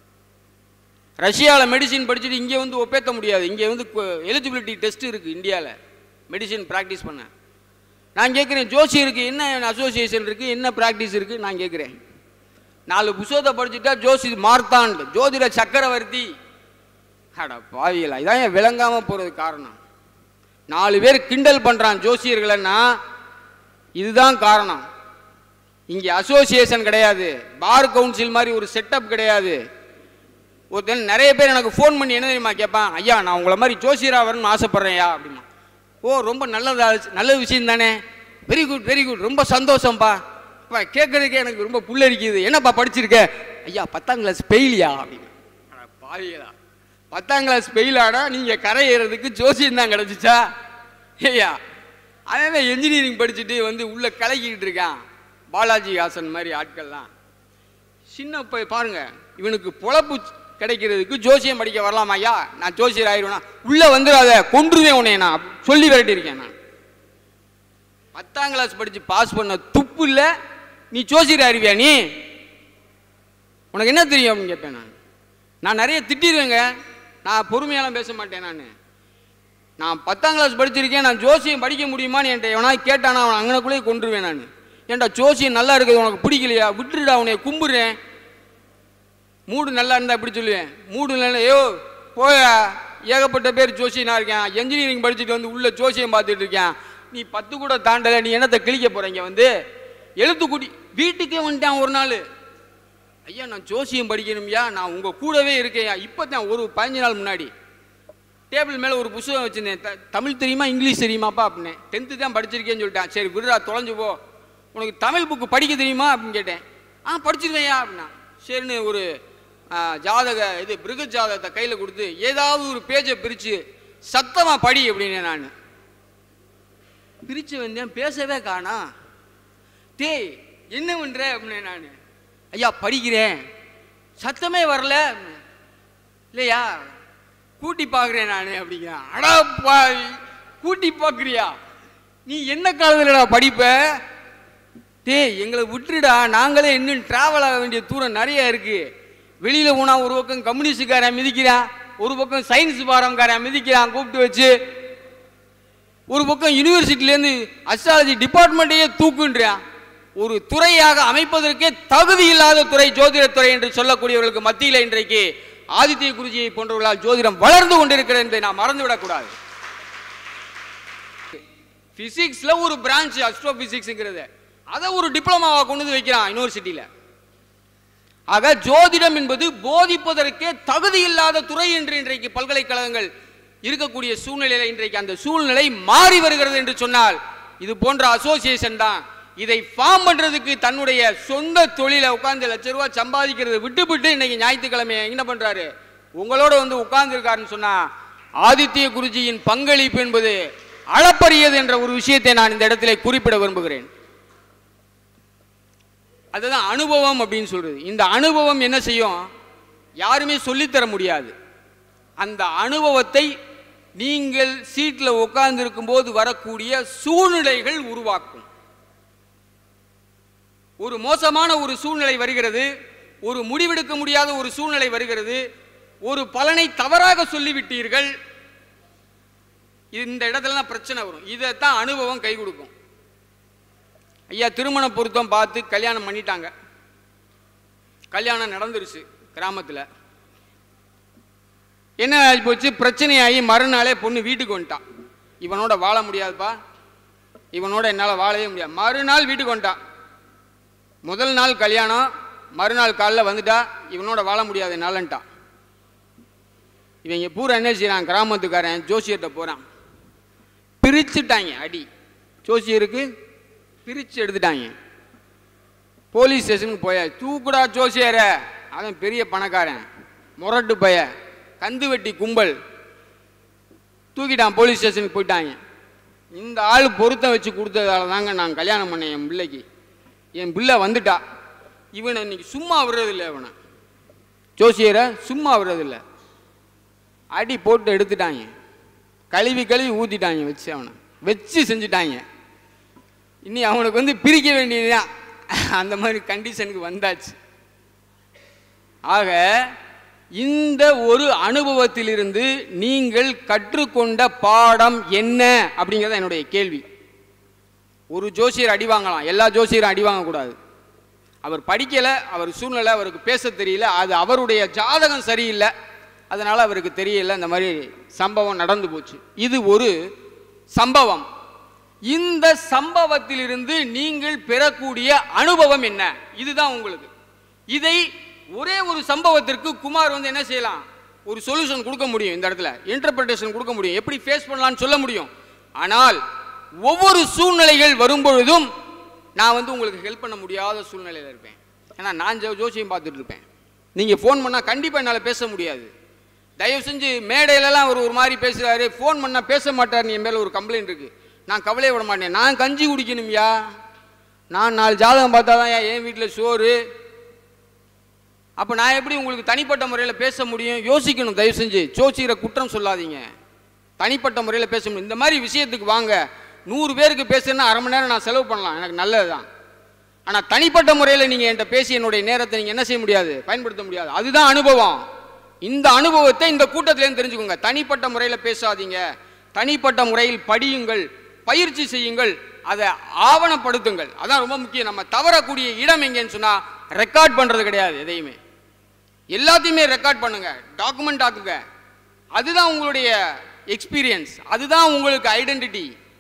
ரஷ்யாவில் மெடிசின் படிச்சுட்டு இங்கே வந்து ஒப்பேத்த முடியாது இங்கே வந்து எலிஜிபிலிட்டி டெஸ்ட் இருக்குது இந்தியாவில் மெடிசின் ப்ராக்டிஸ் பண்ண நான் கேட்குறேன் ஜோசி இருக்குது என்ன அசோசியேஷன் இருக்குது என்ன ப்ராக்டிஸ் இருக்குது நான் கேட்குறேன் நாலு புத்தகத்தை படிச்சுட்டா ஜோசி மார்த்தாண்ட் ஜோதிட சக்கரவர்த்தி அட பாவிகளா இதான் ஏன் விளங்காமல் போகிறது காரணம் நாலு பேர் கிண்டல் பண்ணுறான் ஜோசியர்கள்னா இதுதான் காரணம் இங்கே அசோசியேஷன் கிடையாது பார் கவுன்சில் மாதிரி ஒரு செட்டப் கிடையாது ஒருத்தன் நிறைய பேர் எனக்கு ஃபோன் பண்ணி என்ன தெரியுமா கேட்பான் ஐயா நான் உங்களை மாதிரி ஜோசியரா வரணும்னு ஆசைப்பட்றேன்யா அப்படிமா ஓ ரொம்ப நல்லதா நல்ல விஷயம் தானே வெரி குட் வெரி குட் ரொம்ப சந்தோஷம்ப்பா அப்பா கேட்கறதுக்கே எனக்கு ரொம்ப புல்லரிக்குது என்னப்பா படிச்சிருக்க ஐயா பத்தாம் கிளாஸ் ஃபெயிலியா அப்படின்னு அட பாவிகளா பத்தாம் கிளாஸ் ஃபெயில் ஆனா நீங்கள் கரை ஏறதுக்கு ஜோசியம் தான் கிடச்சிச்சா ஐயா அவன் என்ஜினியரிங் படிச்சுட்டு வந்து உள்ள கலக்கிக்கிட்டு இருக்கான் பாலாஜி ஹாசன் மாதிரி ஆட்கள்லாம் சின்ன பை பாருங்க இவனுக்கு பொழப்பு கிடைக்கிறதுக்கு ஜோசியம் படிக்க வரலாமா ஐயா நான் ஜோசியர் ஆயிடுவேனா உள்ள வந்துடாத கொன்றுவேன் உன்னை நான் சொல்லி விரட்டியிருக்கேன் நான் பத்தாம் கிளாஸ் படிச்சு பாஸ் பண்ண துப்பு இல்ல நீ ஜோசியர் ஆயிருவியா நீ உனக்கு என்ன தெரியும் அப்படின்னு கேட்பேன் நான் நான் நிறைய திட்டிடுவேங்க நான் பொறுமையெல்லாம் பேச மாட்டேன் நான் நான் பத்தாம் கிளாஸ் படிச்சிருக்கேன் நான் ஜோசியம் படிக்க முடியுமான்னு என்கிட்ட எவனா கேட்டானா அவன் அங்கனக்குள்ளேயே கொண்டுருவேன் நான் ஏன்டா ஜோசியம் நல்லா இருக்குது உனக்கு பிடிக்கலையா விட்டுடுடா உன்னை கும்பிடுறேன் மூடு நல்லா இருந்தா இப்படி சொல்லுவேன் மூடு நல்லா ஐயோ போயா ஏகப்பட்ட பேர் ஜோசியனா இருக்கேன் என்ஜினியரிங் படிச்சுட்டு வந்து உள்ள ஜோசியம் பார்த்துட்டு இருக்கேன் நீ பத்து கூட தாண்டல நீ என்னத்தை கிழிக்க போறீங்க வந்து எழுத்துக்குடி வீட்டுக்கே வந்துட்டான் ஒரு நாள் ஐயா நான் ஜோசியம் படிக்கணும்யா நான் உங்க கூடவே இருக்கேன்யா இப்போ தான் ஒரு பதினஞ்சு நாள் முன்னாடி டேபிள் மேலே ஒரு புத்தகம் வச்சுருந்தேன் த- தமிழ் தெரியுமா இங்கிலீஷ் தெரியுமாப்பா அப்படின்னேன் டென்த்து தான் படிச்சிருக்கேன்னு சொல்லிட்டான் சரி விடுடா தொலைஞ்சு போ உனக்கு தமிழ் புக்கு படிக்க தெரியுமா அப்படின்னு கேட்டேன் ஆ படிச்சிருவேன்யா அப்படின்னா சரின்னு ஒரு ஆ, ஜாதக இது பிருக ஜாதகத்தை கையில் கொடுத்து ஏதாவது ஒரு பேஜை பிரித்து சத்தமாக படி அப்படின்னு நான் பிரித்து வந்தேன் பேசவே காணா டேய் என்ன பண்ற அப்படின்னு நான் ஐயா படிக்கிறேன் சத்தமே வரல அப்படின்னேன். இல்லையா கூட்டி பார்க்குறேன் நான் அப்படிங்கிறேன் அடா பாவி கூட்டி பார்க்குறியா நீ என்ன காலத்துலடா படிப்ப டேய் எங்களை விட்டுடுடா நாங்களே இன்னும் டிராவல் ஆக வேண்டிய தூரம் நிறைய இருக்கு வெளியில போனா ஒரு பக்கம் கம்யூனிஸ்டுக்காரன் மிதிக்கிறான் ஒரு பக்கம் சயின்ஸ் பாரம்காரன் மிதிக்கிறான் கூப்பிட்டு வச்சு ஒரு பக்கம் யூனிவர்சிட்டிலேருந்து அஸ்ட்ராலஜி டிபார்ட்மெண்ட்டையே தூக்குன்றான் ஒரு துறையாக அமைப்பதற்கே தகுதி இல்லாத துறை ஜோதிடத்துறை என்று சொல்லக்கூடியவர்களுக்கு மத்தியில் இன்றைக்கு ஆதித்ய குருஜியை போன்றவர்களால் ஜோதிடம் வளர்ந்து கொண்டிருக்கிறது என்பதை நாம் மறந்துவிடக்கூடாது பிசிக்ஸ்ல ஒரு பிரான்ச் அஸ்ட்ரோ பிசிக்ஸ்ங்கிறது அதை ஒரு டிப்ளமாவா கொண்டு வந்து வைக்கிறான் யூனிவர்சிட்டியில ஆக ஜோதிடம் என்பது போதிப்பதற்கே தகுதி இல்லாத துறை என்று இன்றைக்கு பல்கலைக்கழகங்கள் இருக்கக்கூடிய சூழ்நிலையில இன்றைக்கு அந்த சூழ்நிலை மாறி வருகிறது என்று சொன்னால் இது போன்ற அசோசியேஷன் தான் இதை ஃபார்ம் பண்றதுக்கு தன்னுடைய சொந்த தொழிலை உட்கார்ந்து லட்ச ரூபாய் சம்பாதிக்கிறதை விட்டுவிட்டு இன்னைக்கு ஞாயிற்றுக்கிழமை என்ன பண்றாரு உங்களோட வந்து உட்கார்ந்துருக்காருன்னு சொன்னா ஆதித்ய குருஜியின் பங்களிப்பு என்பது அளப்பரியது என்ற ஒரு விஷயத்தை நான் இந்த இடத்திலே குறிப்பிட விரும்புகிறேன் அதுதான் அனுபவம் அப்படின்னு சொல்றது இந்த அனுபவம் என்ன செய்யும் யாருமே சொல்லித்தர முடியாது அந்த அனுபவத்தை நீங்கள் சீட்டில் உட்கார்ந்து போது வரக்கூடிய சூழ்நிலைகள் உருவாக்கும் ஒரு மோசமான ஒரு சூழ்நிலை வருகிறது ஒரு முடிவெடுக்க முடியாத ஒரு சூழ்நிலை வருகிறது ஒரு பலனை தவறாக சொல்லிவிட்டீர்கள் இந்த இடத்துல தான் பிரச்சனை வரும் இதைத்தான் அனுபவம் கை கொடுக்கும் ஐயா திருமண பொருத்தம் பார்த்து கல்யாணம் பண்ணிட்டாங்க கல்யாணம் நடந்துருச்சு கிராமத்தில் என்ன ஆகி போச்சு பிரச்சனையாகி மறுநாளே பொண்ணு வீட்டுக்கு வந்துட்டான் இவனோட வாழ முடியாதுப்பா இவனோட என்னால் வாழவே முடியாது மறுநாள் வீட்டுக்கு வந்துட்டான் முதல் நாள் கல்யாணம் மறுநாள் காலைல வந்துட்டா இவனோட வாழ முடியாது என்னாலன்ட்டான் இவங்க பூரா என்ன செய்யறான் கிராமத்துக்காரன் ஜோசியர்கிட்ட போகிறான் பிரிச்சுட்டாங்க அடி ஜோசியருக்கு பிரித்து எடுத்துட்டாங்க போலீஸ் ஸ்டேஷனுக்கு போய தூக்குடா ஜோசியர அவன் பெரிய பணக்காரன் முரட்டு பய கந்து வெட்டி கும்பல் தூக்கிட்டான் போலீஸ் ஸ்டேஷனுக்கு போயிட்டாங்க இந்த ஆள் பொருத்தம் வச்சு கொடுத்ததால தாங்க நான் கல்யாணம் பண்ணேன் என் பிள்ளைக்கு என் பிள்ளை வந்துட்டா இவனை இன்னைக்கு சும்மா விடுறதில்லை இவனை ஜோசியரை சும்மா விடுறதில்லை அடி போட்டு எடுத்துட்டாங்க கழுவி கழுவி ஊற்றிட்டாங்க வச்சு அவனை வச்சு செஞ்சுட்டாங்க இனி அவனுக்கு வந்து பிரிக்க வேண்டியதுதான் அந்த மாதிரி கண்டிஷனுக்கு வந்தாச்சு ஆக இந்த ஒரு அனுபவத்திலிருந்து நீங்கள் கற்றுக்கொண்ட பாடம் என்ன அப்படிங்கிறத என்னுடைய கேள்வி ஒரு ஜோசியர் அடி வாங்கலாம் எல்லா ஜோசியரும் அடி வாங்கக்கூடாது அவர் படிக்கலை அவர் சூழ்நிலை அவருக்கு பேச தெரியல அது அவருடைய ஜாதகம் சரியில்லை அதனால் அவருக்கு தெரியல இந்த மாதிரி சம்பவம் நடந்து போச்சு இது ஒரு சம்பவம் இந்த சம்பவத்திலிருந்து நீங்கள் பெறக்கூடிய அனுபவம் என்ன இதுதான் உங்களுக்கு இதை ஒரே ஒரு சம்பவத்திற்கு குமார் வந்து என்ன செய்யலாம் ஒரு சொல்யூஷன் கொடுக்க முடியும் இந்த இடத்துல இன்டர்பிரேஷன் கொடுக்க முடியும் எப்படி ஃபேஸ் பண்ணலாம்னு சொல்ல முடியும் ஆனால் ஒவ்வொரு சூழ்நிலைகள் வரும்பொழுதும் நான் வந்து உங்களுக்கு ஹெல்ப் பண்ண முடியாத சூழ்நிலையில் இருப்பேன் ஏன்னா நான் ஜோ- ஜோசியம் பார்த்துட்டு இருப்பேன் நீங்கள் ஃபோன் பண்ணால் கண்டிப்பாக என்னால் பேச முடியாது தயவு செஞ்சு மேடையிலலாம் அவர் ஒரு மாதிரி பேசுகிறாரு ஃபோன் பண்ணால் பேச மாட்டார் என் மேலே ஒரு கம்ப்ளைண்ட் இருக்குது நான் கவலையை விட மாட்டேன் நான் கஞ்சி குடிக்கணும்யா நான் நாலு ஜாதகம் பார்த்தா தான் என் வீட்டில் சோறு அப்போ நான் எப்படி உங்களுக்கு தனிப்பட்ட முறையில் பேச முடியும் யோசிக்கணும் தயவு செஞ்சு ஜோசியரை குற்றம் சொல்லாதீங்க தனிப்பட்ட முறையில் பேச முடியும் இந்த மாதிரி விஷயத்துக்கு வாங்க நூறு பேருக்கு பேசுறேன்னா அரை மணி நேரம் நான் செலவு பண்ணலாம் எனக்கு நல்லது தான் ஆனால் தனிப்பட்ட முறையில் நீங்கள் என்கிட்ட பேசி என்னுடைய நேரத்தை நீங்கள் என்ன செய்ய முடியாது பயன்படுத்த முடியாது அதுதான் அனுபவம் இந்த அனுபவத்தை இந்த கூட்டத்திலேருந்து தெரிஞ்சுக்கோங்க தனிப்பட்ட முறையில் பேசாதீங்க தனிப்பட்ட முறையில் படியுங்கள் பயிற்சி செய்யுங்கள் அதை ஆவணப்படுத்துங்கள் அதான் ரொம்ப முக்கியம் நம்ம தவறக்கூடிய இடம் எங்கேன்னு சொன்னால் ரெக்கார்ட் பண்ணுறது கிடையாது எதையுமே எல்லாத்தையுமே ரெக்கார்ட் பண்ணுங்க டாக்குமெண்ட் ஆக்குங்க அதுதான் உங்களுடைய எக்ஸ்பீரியன்ஸ் அதுதான் உங்களுக்கு ஐடென்டிட்டி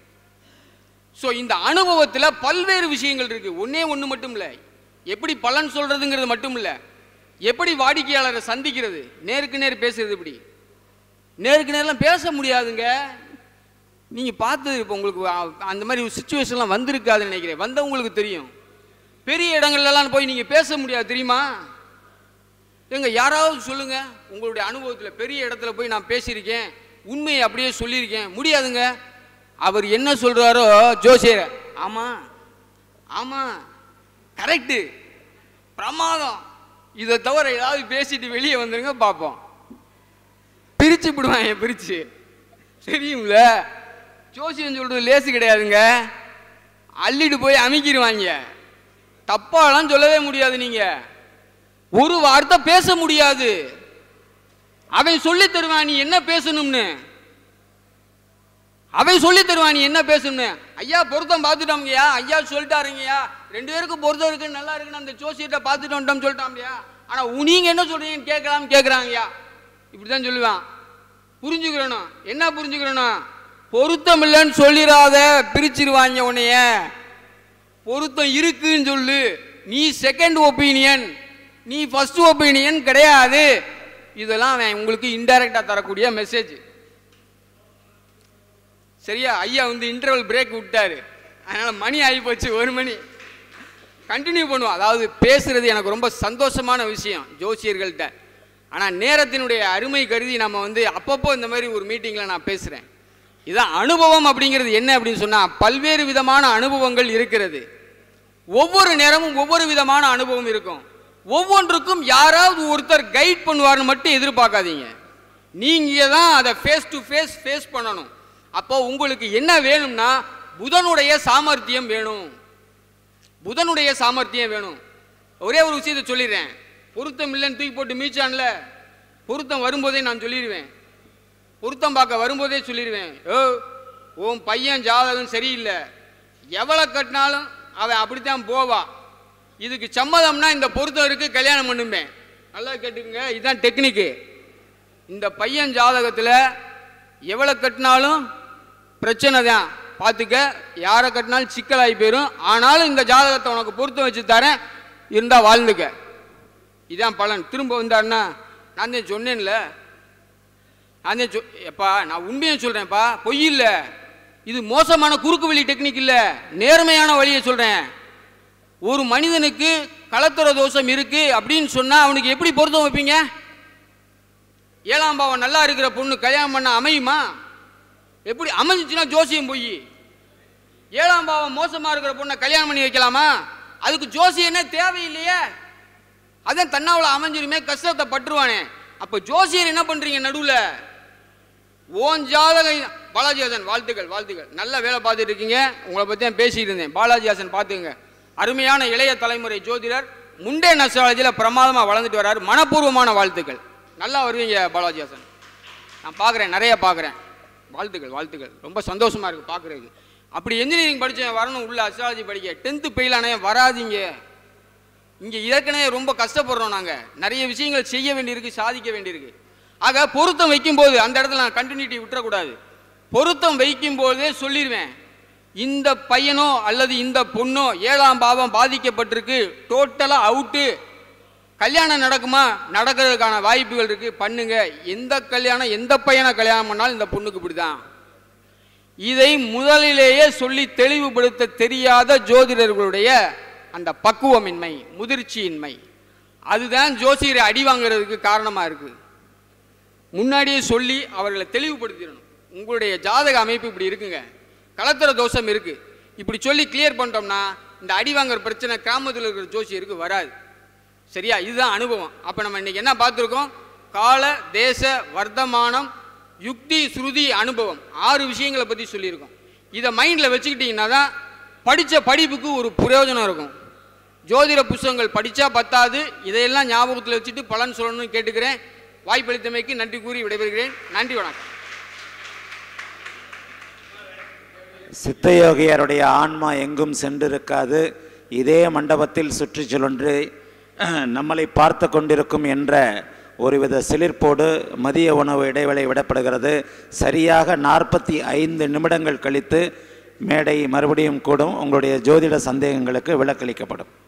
ஸோ இந்த அனுபவத்தில் பல்வேறு விஷயங்கள் இருக்கு ஒண்ணே ஒன்று மட்டும் இல்லை எப்படி பலன் சொல்றதுங்கிறது மட்டும் இல்லை எப்படி வாடிக்கையாளரை சந்திக்கிறது நேருக்கு நேர் பேசுறது எப்படி நேருக்கு நேரெலாம் பேச முடியாதுங்க நீங்கள் பார்த்தது இப்போ உங்களுக்கு அ- அந்த மாதிரி சுச்சுவேஷன்லாம் வந்திருக்காதுன்னு நினைக்கிறேன் வந்தவங்களுக்கு தெரியும் பெரிய இடங்கள்லாம் போய் நீங்கள் பேச முடியாது தெரியுமா ஏங்க யாராவது சொல்லுங்க உங்களுடைய அனுபவத்தில் பெரிய இடத்துல போய் நான் பேசியிருக்கேன் உண்மையை அப்படியே சொல்லியிருக்கேன் முடியாதுங்க அவர் என்ன சொல்றாரோ ஜோசியர் ஆமா ஆமா கரெக்டு பிரமாதம் இதை தவிர ஏதாவது பேசிட்டு வெளியே வந்துருங்க பார்ப்போம் பிரிச்சு விடுவாங்க பிரிச்சு தெரியும்ல ஜோசியம் சொல்றது லேசு கிடையாதுங்க அள்ளிட்டு போய் அமைக்கிடுவாங்க தப்பாலாம் சொல்லவே முடியாது நீங்க ஒரு வார்த்தை பேச முடியாது அவன் சொல்லி தருவான் நீ என்ன பேசணும்னு அவன் சொல்லி தருவான் நீ என்ன பேசணும்னு ஐயா பொருத்தம் பார்த்துட்டோம்ங்கய்யா ஐயா சொல்லிட்டாருங்கய்யா ரெண்டு பேருக்கும் பொருத்தம் இருக்கு நல்லா இருக்குன்னு அந்த ஜோசியத்தை பார்த்துட்டு வந்துட்டோம் சொல்லிட்டாம்லையா ஆனா உ- நீங்க என்ன சொல்றீங்கன்னு கேட்கலாம் கேட்குறாங்கய்யா இப்படிதான் சொல்லுவான் புரிஞ்சுக்கிறணும் என்ன புரிஞ்சுக்கிறணும் பொருத்தம் இல்லைன்னு சொல்லிடாத பிரிச்சிருவாங்க உன்னைய பொருத்தம் இருக்குன்னு சொல்லு நீ செகண்ட் ஒப்பீனியன் நீ ஃபர்ஸ்ட் ஒப்பீனியன் கிடையாது இதெல்லாம் அவன் உங்களுக்கு இன்டைரக்டா தரக்கூடிய மெசேஜ் சரியா ஐயா வந்து இன்டர்வல் பிரேக் விட்டாரு அதனால மணி ஆகி போச்சு ஒரு மணி கண்டினியூ பண்ணுவோம் அதாவது பேசுறது எனக்கு ரொம்ப சந்தோஷமான விஷயம் ஜோசியர்கள்ட்ட ஆனால் நேரத்தினுடைய அருமை கருதி நம்ம வந்து அப்பப்போ இந்த மாதிரி ஒரு மீட்டிங்கில் நான் பேசுகிறேன் இதான் அனுபவம் அப்படிங்கிறது என்ன அப்படின்னு சொன்னால் பல்வேறு விதமான அனுபவங்கள் இருக்கிறது ஒவ்வொரு நேரமும் ஒவ்வொரு விதமான அனுபவம் இருக்கும் ஒவ்வொன்றுக்கும் யாராவது ஒருத்தர் கைட் பண்ணுவார்னு மட்டும் எதிர்பார்க்காதீங்க நீங்கள் தான் அதை ஃபேஸ் டு ஃபேஸ் ஃபேஸ் பண்ணணும் அப்போ உங்களுக்கு என்ன வேணும்னா புதனுடைய சாமர்த்தியம் வேணும் புதனுடைய சாமர்த்தியம் வேணும் ஒரே ஒரு விஷயத்தை சொல்லிடுறேன் பொருத்தம் இல்லைன்னு தூக்கி போட்டு மீச்சான்ல பொருத்தம் வரும்போதே நான் சொல்லிடுவேன் பொருத்தம் பார்க்க வரும்போதே சொல்லிடுவேன் ஓ உன் பையன் ஜாதகம் சரியில்லை எவ்வளோ கட்டினாலும் அவன் அப்படித்தான் போவா இதுக்கு சம்மதம்னா இந்த பொருத்தம் இருக்கு கல்யாணம் பண்ணும்பேன் நல்லா கேட்டுக்கங்க இதுதான் டெக்னிக்கு இந்த பையன் ஜாதகத்தில் எவ்வளோ கட்டினாலும் பிரச்சனை தான் பார்த்துக்க யாரை கட்டினாலும் சிக்கலாகி போயிடும் ஆனாலும் இந்த ஜாதகத்தை உனக்கு பொருத்தம் வச்சு தரேன் இருந்தால் வாழ்ந்துக்க இதான் பலன் திரும்ப வந்தாருன்னா நான் தான் சொன்னேன்ல நான் தான் சொ எப்பா நான் உண்மையை சொல்கிறேன்ப்பா பொய் இல்லை இது மோசமான குறுக்கு வழி டெக்னிக் இல்லை நேர்மையான வழியை சொல்கிறேன் ஒரு மனிதனுக்கு கலத்தர தோஷம் இருக்கு அப்படின்னு சொன்னா அவனுக்கு எப்படி பொருத்தம் வைப்பீங்க ஏழாம் பாவம் நல்லா இருக்கிற பொண்ணு கல்யாணம் பண்ண அமையுமா எப்படி அமைஞ்சிச்சுன்னா ஜோசியம் போய் ஏழாம் பாவம் மோசமா இருக்கிற பொண்ணை கல்யாணம் பண்ணி வைக்கலாமா அதுக்கு ஜோசியனே தேவையில்லையே அதான் தன்னாவில் அமைஞ்சிருமே கஷ்டத்தை பட்டுருவானே அப்ப ஜோசியர் என்ன பண்றீங்க நடுவுல ஓன் ஜாதகம் பாலாஜி ஹாசன் வாழ்த்துக்கள் வாழ்த்துக்கள் நல்ல வேலை பார்த்துட்டு இருக்கீங்க உங்களை பற்றி தான் பேசிட்டு இருந்தேன் பாலாஜி ஹாசன் பார்த்துங்க அருமையான இளைய தலைமுறை ஜோதிடர் முண்டே நஸ்ட்ராலஜியில் பிரமாதமாக வளர்ந்துட்டு வர்றாரு மனப்பூர்வமான வாழ்த்துக்கள் நல்லா வருவீங்க பாலாஜி ஹாசன் நான் பார்க்குறேன் நிறைய பார்க்குறேன் வாழ்த்துக்கள் வாழ்த்துக்கள் ரொம்ப சந்தோஷமா இருக்கு பார்க்குறதுக்கு அப்படி இன்ஜினியரிங் படித்தேன் வரணும் உள்ள அஸ்ட்ராலஜி படிக்க டென்த்து பெயிலானே வராதீங்க இங்கே ஏற்கனவே ரொம்ப கஷ்டப்படுறோம் நாங்கள் நிறைய விஷயங்கள் செய்ய வேண்டியிருக்கு சாதிக்க வேண்டியிருக்கு ஆக பொருத்தம் வைக்கும்போது அந்த இடத்துல நான் கண்டினியூட்டி விட்டுறக்கூடாது பொருத்தம் வைக்கும்போதே சொல்லிடுவேன் இந்த பையனோ அல்லது இந்த பொண்ணோ ஏழாம் பாவம் பாதிக்கப்பட்டிருக்கு டோட்டலாக அவுட்டு கல்யாணம் நடக்குமா நடக்கிறதுக்கான வாய்ப்புகள் இருக்கு பண்ணுங்க எந்த கல்யாணம் எந்த பையனை கல்யாணம் பண்ணாலும் இந்த பொண்ணுக்கு இப்படிதான் இதை முதலிலேயே சொல்லி தெளிவுபடுத்த தெரியாத ஜோதிடர்களுடைய அந்த பக்குவமின்மை முதிர்ச்சியின்மை அதுதான் ஜோசியரை அடி வாங்குறதுக்கு காரணமா இருக்கு முன்னாடியே சொல்லி அவர்களை தெளிவுபடுத்திடணும் உங்களுடைய ஜாதக அமைப்பு இப்படி இருக்குங்க கலத்தர தோஷம் இருக்கு இப்படி சொல்லி கிளியர் பண்ணிட்டோம்னா இந்த அடி வாங்குற பிரச்சனை கிராமத்தில் இருக்கிற ஜோசியருக்கு வராது சரியா இதுதான் அனுபவம் அப்போ நம்ம இன்னைக்கு என்ன பார்த்துருக்கோம் கால தேச வர்த்தமானம் யுக்தி ஸ்ருதி அனுபவம் ஆறு விஷயங்களை பற்றி சொல்லியிருக்கோம் இதை மைண்டில் வச்சுக்கிட்டிங்கன்னா தான் படித்த படிப்புக்கு ஒரு பிரயோஜனம் இருக்கும் ஜோதிட புஸ்தகங்கள் படித்தா பத்தாது இதையெல்லாம் ஞாபகத்தில் வச்சுட்டு பலன் சொல்லணும்னு கேட்டுக்கிறேன் வாய்ப்பளித்தமைக்கு நன்றி கூறி விடைபெறுகிறேன் நன்றி வணக்கம் சித்தயோகியருடைய ஆன்மா எங்கும் சென்றிருக்காது இதே மண்டபத்தில் சுற்றி சுழன்று நம்மளை பார்த்து கொண்டிருக்கும் என்ற ஒருவித சிலிர்ப்போடு மதிய உணவு இடைவேளை விடப்படுகிறது சரியாக நாற்பத்தி ஐந்து நிமிடங்கள் கழித்து மேடை மறுபடியும் கூடும் உங்களுடைய ஜோதிட சந்தேகங்களுக்கு விளக்களிக்கப்படும்